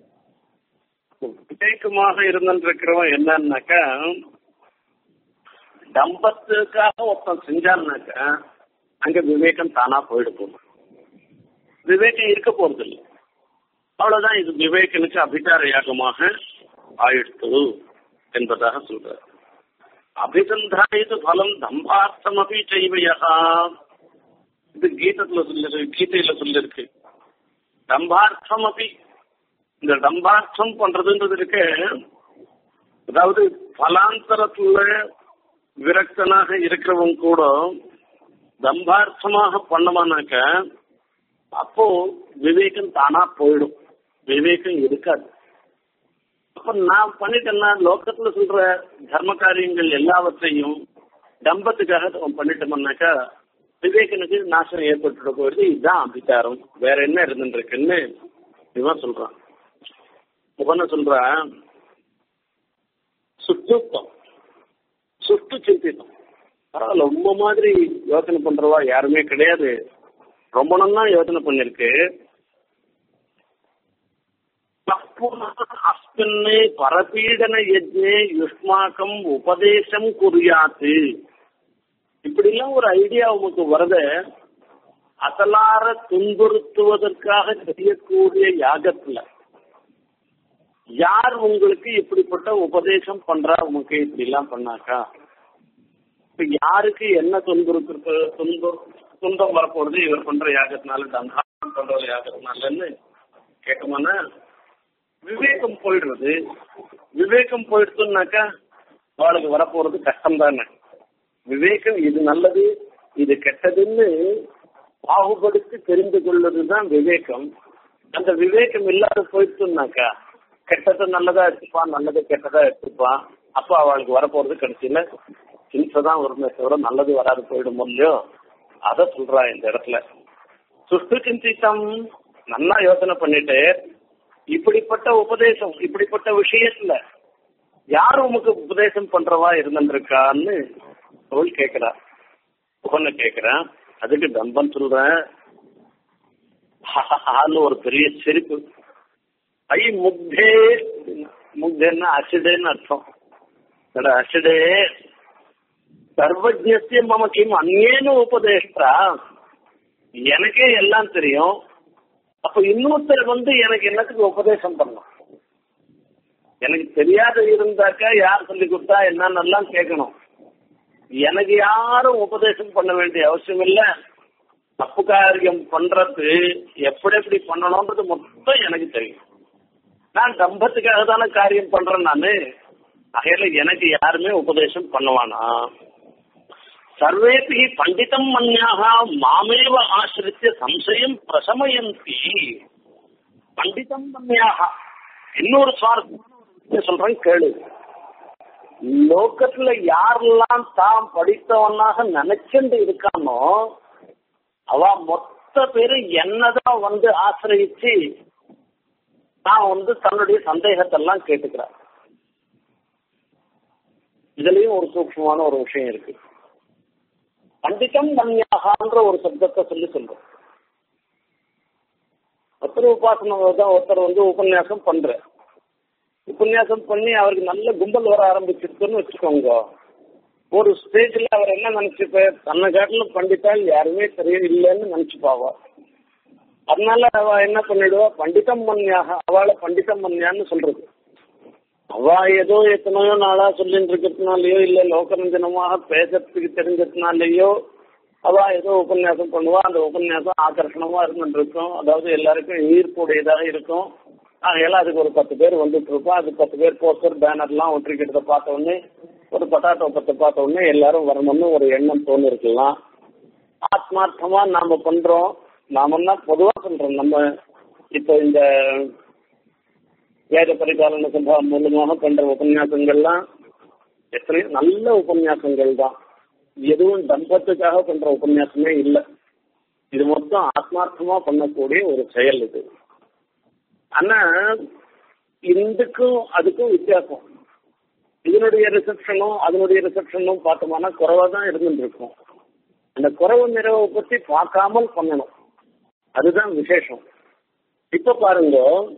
விவேகமாக இருந்திருக்கிறவன் என்னன்னாக்கா தம்பத்துக்காக ஒருத்தன் செஞ்சான்னாக்க அங்க விவேகம் தானா போயிட போகும் விவேகம் இருக்க போறது இல்லை அவ்வளவுதான் இது விவேகனுக்கு அபிச்சார யாகமாக ஆயிடுத்து என்பதாக சொல்றார் அபிசந்தாயிது பலம் தம்பார்த்தம் அப்படி செய்வையா இது கீதத்துல சொல்லிருக்கு கீதையில சொல்லிருக்கு தம்பார்த்தம் அப்படி இந்த தம்பார்த்தம் பண்றதுன்றது இருக்கு அதாவது பலாந்தரத்துல விரக்தனாக இருக்கிறவங்க கூட தம்பார்த்தமாக பண்ணமானாக்க அப்போ விவேகம் தானா போயிடும் விவேகம் இருக்காது அப்ப நான் பண்ணிட்டேன்னா லோக்கத்துல சொல்ற தர்ம காரியங்கள் எல்லாவற்றையும் தம்பத்துக்காக பண்ணிட்டோம்னாக்கா விவேகனுக்கு நாசம் ஏற்பட்டுட போயிடுது இதுதான் அபிச்சாரம் வேற என்ன இருந்துருக்குன்னு இவன் சொல்றான் முகன சொல்றான் சுத்துத்தம் சுட்டு சிந்தித்தம் பரவாயில்ல ரொம்ப மாதிரி யோசனை பண்றவா யாருமே கிடையாது ரொம்ப நல்லா யோசனை பண்ணிருக்கு அஸ்மின்னே பரபீடன யஜ்னே யுஷ்மாக்கம் உபதேசம் குறியாத்து இப்படிலாம் ஒரு ஐடியா உமக்கு வருத அசலார துன்புறுத்துவதற்காக செய்யக்கூடிய யாகத்துல யார் உங்களுக்கு இப்படிப்பட்ட உபதேசம் பண்றா உமக்கு இப்படி எல்லாம் பண்ணாக்கா இப்ப யாருக்கு என்ன துன்புறுத்து துன்பம் துன்பம் வரப்போறது இவர் பண்ற யாகத்தினால தந்தாரம் பண்ற யாகத்தினாலன்னு கேட்கமானா விவேகம் போயிடுறது விவேகம் போயிடுச்சுனாக்கா அவளுக்கு வரப்போறது கஷ்டம் தானே விவேகம் இது நல்லது இது கெட்டதுன்னு பாகுபடுத்தி தெரிந்து கொள்வதுதான் விவேகம் அந்த விவேகம் இல்லாத போயிடுச்சுனாக்கா கெட்டதை நல்லதா எடுத்துப்பான் நல்லது கெட்டதா எடுத்துப்பான் அப்ப அவளுக்கு வரப்போறது கடைசியில ஹிம்சை தான் வருமே தவிர நல்லது வராது போயிடும் இல்லையோ அத சொல்றா இந்த இடத்துல சுஷ்டு சிந்தித்தம் நல்லா யோசனை பண்ணிட்டு இப்படிப்பட்ட உபதேசம் இப்படிப்பட்ட விஷயத்துல யார் உமக்கு உபதேசம் பண்றவா இருந்திருக்கான்னு அவள் கேக்குறா புகன்னு கேக்குறான் அதுக்கு தம்பன் சொல்றேன் ஒரு பெரிய சிரிப்பு ஐ முக்தே முக்தேன்னா அசிடேன்னு அர்த்தம் அசிடே சர்வஜ்ய மம கிம் அந்நேனு உபதேஷ்டா எனக்கே எல்லாம் தெரியும் அப்ப இன்னொருத்தர் வந்து எனக்கு என்னத்துக்கு உபதேசம் பண்ணலாம் எனக்கு தெரியாத இருந்தாக்கா யார் சொல்லி கொடுத்தா என்னன்னெல்லாம் கேட்கணும் எனக்கு யாரும் உபதேசம் பண்ண வேண்டிய அவசியம் இல்ல தப்பு காரியம் பண்றது எப்படி எப்படி பண்ணணும்ன்றது மொத்தம் எனக்கு தெரியும் நான் தம்பத்துக்காக தானே காரியம் பண்றேன் நானு அகையில எனக்கு யாருமே உபதேசம் பண்ணுவானா சர்வேபி பண்டிதம் மன்யாக மாமேவ ஆசிரித்த சம்சயம் பிரசமயந்தி பண்டிதம் மன்யாக இன்னொரு சுவாரஸ்யம் சொல்றேன் கேளு லோகத்துல யாரெல்லாம் தாம் படித்தவனாக நினைச்சுட்டு இருக்கானோ அவ மொத்த பேரு என்னதான் வந்து ஆசிரியிச்சு நான் வந்து தன்னுடைய சந்தேகத்தை எல்லாம் கேட்டுக்கிறார் இதுலயும் ஒரு சூக்ஷமான ஒரு விஷயம் இருக்கு பண்டிதம் மன்யாகான்ற ஒரு சப்தத்தை சொல்லி சொல்றோம் ஒருத்தர் உபாசனம் தான் ஒருத்தர் வந்து உபன்யாசம் பண்ற உபன்யாசம் பண்ணி அவருக்கு நல்ல கும்பல் வர ஆரம்பிச்சிருக்குன்னு வச்சுக்கோங்க ஒரு ஸ்டேஜ்ல அவர் என்ன நினைச்சுப்பார் தன்னை காட்டிலும் பண்டித்தால் யாருமே தெரிய இல்லைன்னு நினைச்சுப்பாவா அதனால அவ என்ன பண்ணிடுவா பண்டிதம் மன்யாக அவளை பண்டிதம் மன்யான்னு சொல்றது அவ ஏதோ எத்தனையோ நாளா சொல்லிட்டு இருக்கிறதுனாலயோ இல்ல லோகரஞ்சனமாக பேசுறதுக்கு தெரிஞ்சதுனாலயோ அவ ஏதோ உபன்யாசம் பண்ணுவா அந்த உபன்யாசம் ஆகர்ஷணமா இருந்துட்டு இருக்கும் அதாவது எல்லாருக்கும் ஈர்ப்புடையதாக இருக்கும் ஆகையால அதுக்கு ஒரு பத்து பேர் வந்துட்டு இருப்போம் அது பத்து பேர் போஸ்டர் பேனர்லாம் ஒட்டிக்கிட்டத பார்த்த உடனே ஒரு பட்டாட்டோ பத்தை பார்த்த உடனே எல்லாரும் வரணும்னு ஒரு எண்ணம் தோணு இருக்கலாம் ஆத்மார்த்தமா நாம பண்றோம் நாமன்னா பொதுவா சொல்றோம் நம்ம இப்போ இந்த வேத பரிபாலன சபா மூலமாக பண்ற உபன்யாசங்கள்லாம் எத்தனையோ நல்ல உபன்யாசங்கள் தான் எதுவும் தம்பத்துக்காக பண்ற உபன்யாசமே இல்லை இது மொத்தம் ஆத்மார்த்தமா பண்ணக்கூடிய ஒரு செயல் இது ஆனா இதுக்கும் அதுக்கும் வித்தியாசம் இதனுடைய ரிசப்ஷனும் அதனுடைய ரிசப்ஷனும் பார்த்தோம்னா குறைவா தான் இருந்துட்டு இருக்கும் அந்த குறைவு நிறைவை பத்தி பார்க்காமல் பண்ணணும் அதுதான் விசேஷம் இப்ப பாருங்க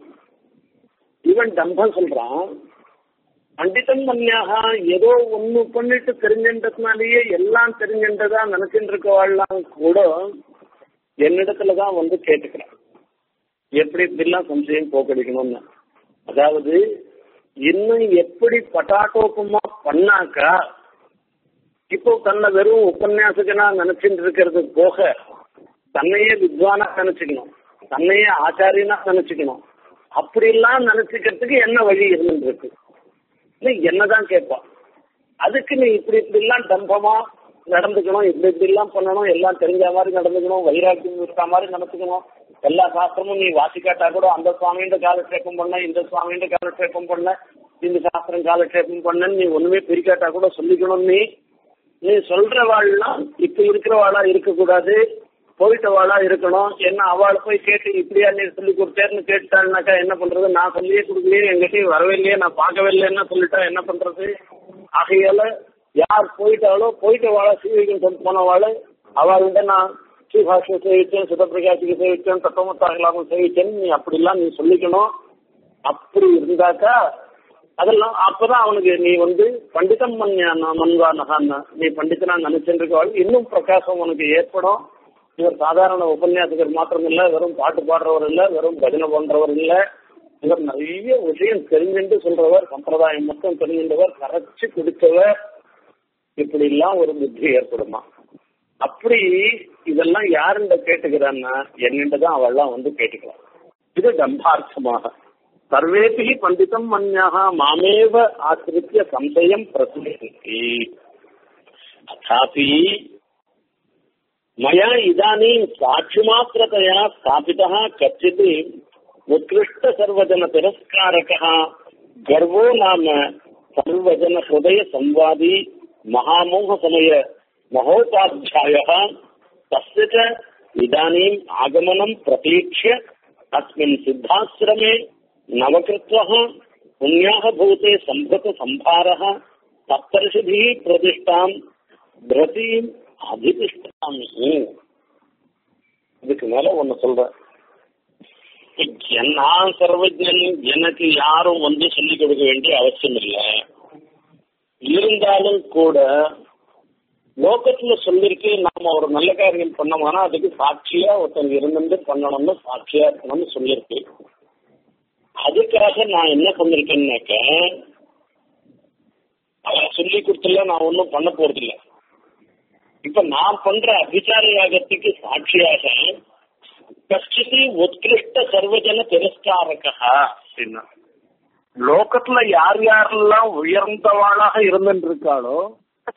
இவன் டம்பம் சொல்றான் பண்டிதம் மன்யாக ஏதோ ஒண்ணு பண்ணிட்டு தெரிஞ்சின்றதுனாலேயே எல்லாம் தெரிஞ்சின்றதா நினைச்சுட்டு இருக்கவாள்லாம் கூட என்னிடத்துலதான் வந்து கேட்டுக்கிறான் எப்படி இப்படிலாம் சம்சயம் போக்கடிக்கணும்னு அதாவது இன்னும் எப்படி பட்டாட்டோப்பமா பண்ணாக்கா இப்போ தன்னை வெறும் உபன்யாசகனா நினைச்சிட்டு இருக்கிறது போக தன்னையே வித்வானா நினைச்சுக்கணும் தன்னையே ஆச்சாரியனா நினைச்சுக்கணும் அப்படிலாம் நினைச்சுக்கிறதுக்கு என்ன வழி இருந்துட்டு இருக்கு நீ என்னதான் கேட்பான் அதுக்கு நீ இப்படி இப்படி எல்லாம் டம்பமா நடந்துக்கணும் இப்படி இப்படி எல்லாம் பண்ணணும் எல்லாம் தெரிஞ்ச மாதிரி நடந்துக்கணும் வைராக்கியம் இருக்க மாதிரி நடந்துக்கணும் எல்லா சாஸ்திரமும் நீ வாசிக்காட்டா கூட அந்த சுவாமின்ற காலட்சேபம் பண்ண இந்த சுவாமின்ற காலட்சேபம் பண்ண இந்த சாஸ்திரம் காலட்சேபம் பண்ணன்னு நீ ஒண்ணுமே பிரிக்காட்டா கூட சொல்லிக்கணும் நீ நீ சொல்றவாள்லாம் இப்ப இருக்கிறவாளா இருக்கக்கூடாது போயிட்டவாளா இருக்கணும் என்ன அவளை போய் கேட்டு இப்படியா நீ சொல்லி கொடுத்தேன்னு கேட்டாள்னாக்கா என்ன பண்றது நான் சொல்லியே கொடுக்கலையே எங்கிட்டயும் வரவே இல்லையே நான் பார்க்கவே இல்லைன்னா சொல்லிட்டா என்ன பண்றது ஆகையால யார் போயிட்டாலோ போயிட்டவாளா சீவிகம் கொண்டு போனவாள் அவள்கிட்ட நான் ஸ்ரீபாஷ்யம் சேவிச்சேன் சுதப்பிரகாசிக்கு சேவிச்சேன் தத்துவமத்தாகலாமும் சேவிச்சேன் நீ அப்படிலாம் நீ சொல்லிக்கணும் அப்படி இருந்தாக்கா அதெல்லாம் அப்பதான் அவனுக்கு நீ வந்து பண்டிதம் மன்வானகான்னு நீ பண்டிதனா நினைச்சிருக்கவாள் இன்னும் பிரகாசம் உனக்கு ஏற்படும் இவர் சாதாரண உபன்யாசகர் மாத்திரம் இல்ல வெறும் பாட்டு பாடுறவர் இல்ல வெறும் பஜனை பண்றவர் இல்ல இவர் நிறைய விஷயம் தெரிஞ்சுட்டு சொல்றவர் சம்பிரதாயம் மட்டும் தெரிஞ்சின்றவர் கரைச்சு குடிச்சவர் இப்படி எல்லாம் ஒரு புத்தி ஏற்படுமா அப்படி இதெல்லாம் யாருண்ட கேட்டுக்கிறான்னா என்னிட்ட தான் அவெல்லாம் வந்து கேட்டுக்கலாம் இது டம்பார்த்தமாக சர்வேபி பண்டிதம் மன்யாக மாமேவ ஆசிரித்திய சம்சயம் பிரசுரந்தி அதாபி मया इदानीं साक्षिमात्रतया स्थापितः कच्चित् उत्कृष्टसर्वजनतिरस्कारकः गर्वो नाम सर्वजनहृदयसंवादी महामोहसमय महोपाध्यायः तस्य च इदानीम् आगमनं प्रतीक्ष्य अस्मिन् सिद्धाश्रमे नवकृत्वः पुण्याः भूते सम्भृतसम्भारः सप्तर्षिभिः प्रतिष्ठां भ्रतीम् அதிதிஷ்டாமி இதுக்கு மேல ஒண்ணு சொல்றேன் நான் சர்வஜன் எனக்கு யாரும் வந்து சொல்லிக் கொடுக்க வேண்டிய அவசியம் இல்லை இருந்தாலும் கூட லோகத்துல சொல்லிருக்கு நாம ஒரு நல்ல காரியம் பண்ணோம்னா அதுக்கு சாட்சியா ஒருத்தங்க இருந்து பண்ணணும்னு சாட்சியா இருக்கணும்னு சொல்லியிருக்கு அதுக்காக நான் என்ன பண்ணிருக்கேன்னாக்க அவன் சொல்லி கொடுத்துல நான் ஒன்றும் பண்ண போறதில்லை இப்ப நான் பண்ற அபிச்சார யாகத்துக்கு சாட்சியாக கஷ்டித்து உத்கிருஷ்ட சர்வஜன திரஸ்காரகா அப்படின்னா லோகத்துல யார் யாரெல்லாம் உயர்ந்தவாளாக இருந்துட்டு இருக்காளோ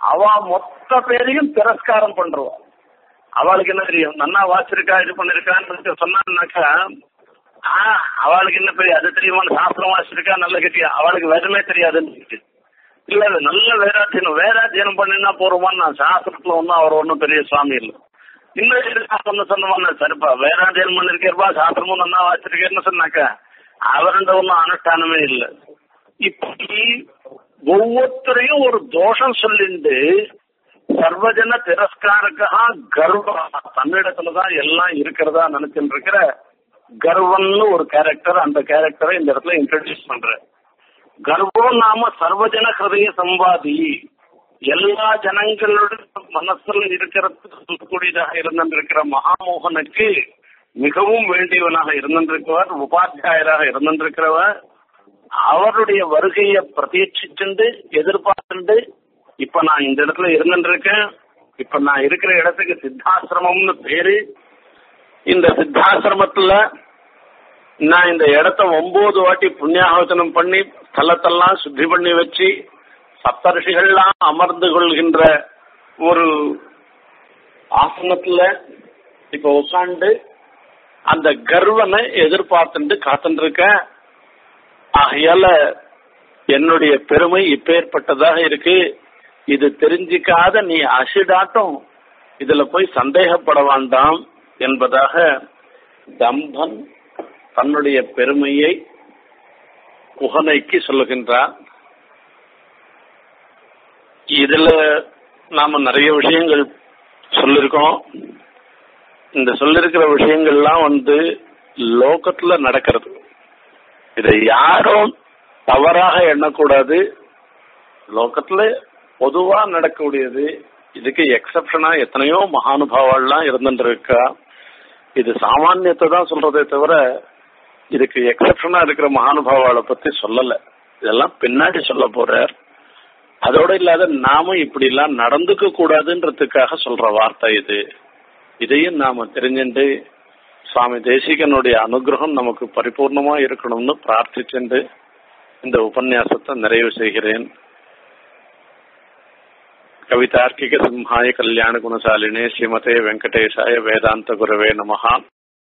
அவ மொத்த பேரையும் திரஸ்காரம் பண்றவா அவளுக்கு என்ன தெரியும் நன்னா வாசிருக்கா இது பண்ணிருக்கான்னு சொன்னான்னாக்கா ஆஹ் அவளுக்கு என்ன பெரிய அது தெரியுமா சாஸ்திரம் வாசிருக்கா நல்ல கட்டியா அவளுக்கு வெறுமே தெரியாதுன்னு இல்ல இல்ல நல்ல வேதாத்தியனம் வேதாத்தியனம் பண்ணினா போறோமான்னு நான் சாஸ்திரத்துல ஒன்றும் அவர் ஒன்றும் பெரிய சுவாமி இல்லை இன்னும் சொன்ன சொன்னமான சரிப்பா வேதாத்தியனம் பண்ணிருக்கேப்பா சாஸ்திரமும் நல்லா வாசிருக்கேன்னு சொன்னாக்கா அவருண்ட ஒன்றும் அனுஷ்டானமே இல்லை இப்படி ஒவ்வொருத்தரையும் ஒரு தோஷம் சொல்லிண்டு சர்வஜன திரஸ்காரக்கா கர்வா தன்னிடத்துலதான் எல்லாம் இருக்கிறதா நினைச்சுட்டு இருக்கிற கர்வம்னு ஒரு கேரக்டர் அந்த கேரக்டரை இந்த இடத்துல இன்ட்ரடியூஸ் பண்ற கர்வம் நாம சர்வஜன ஹிருதய சம்பாதி எல்லா ஜனங்களுடைய மனசுல இருக்கிறதுக்கு சொல்லக்கூடியதாக இருந்திருக்கிற மகாமோகனுக்கு மிகவும் வேண்டியவனாக இருந்திருக்கிறவர் உபாத்தியாயராக இருந்திருக்கிறவர் அவருடைய வருகையை பிரதீட்சிச்சுண்டு எதிர்பார்த்துண்டு இப்ப நான் இந்த இடத்துல இருந்துருக்கேன் இப்ப நான் இருக்கிற இடத்துக்கு சித்தாசிரமம்னு பேரு இந்த சித்தாசிரமத்துல நான் இந்த இடத்த ஒன்பது வாட்டி புண்ணியாகோச்சனம் பண்ணி ஸ்தலத்தெல்லாம் சுத்தி பண்ணி வச்சு சப்தரிஷிகள்லாம் அமர்ந்து கொள்கின்ற ஒரு ஆசனத்துல இப்ப உட்காந்து அந்த கர்வனை எதிர்பார்த்துட்டு காத்துட்டு இருக்கேன் ஆகையால என்னுடைய பெருமை இப்பேற்பட்டதாக இருக்கு இது தெரிஞ்சிக்காத நீ அசிடாட்டம் இதுல போய் சந்தேகப்பட வேண்டாம் என்பதாக தம்பன் தன்னுடைய பெருமையை குகனைக்கு சொல்லுகின்றார் இதுல நாம நிறைய விஷயங்கள் சொல்லிருக்கோம் இந்த சொல்லிருக்கிற விஷயங்கள்லாம் வந்து லோகத்துல நடக்கிறது இதை யாரும் தவறாக எண்ணக்கூடாது லோகத்துல பொதுவா நடக்கக்கூடியது இதுக்கு எக்ஸப்ஷனா எத்தனையோ மகானுபாவாள்லாம் இருந்துருக்கா இது சாமானியத்தை தான் சொல்றதே தவிர இதுக்கு எக்ஸப்ஷனா இருக்கிற மகானுபாவாளை பத்தி சொல்லல இதெல்லாம் பின்னாடி சொல்ல போறார் அதோட இல்லாத நாம இப்படி எல்லாம் நடந்துக்க கூடாதுன்றதுக்காக சொல்ற வார்த்தை இது இதையும் நாம தெரிஞ்சுட்டு சுவாமி தேசிகனுடைய அனுகிரகம் நமக்கு பரிபூர்ணமா இருக்கணும்னு பிரார்த்திச்சுண்டு இந்த உபன்யாசத்தை நிறைவு செய்கிறேன் கவிதார்க்கிக சிம்ஹாய கல்யாண குணசாலினே ஸ்ரீமதே வெங்கடேசாய வேதாந்த குரவே நமஹா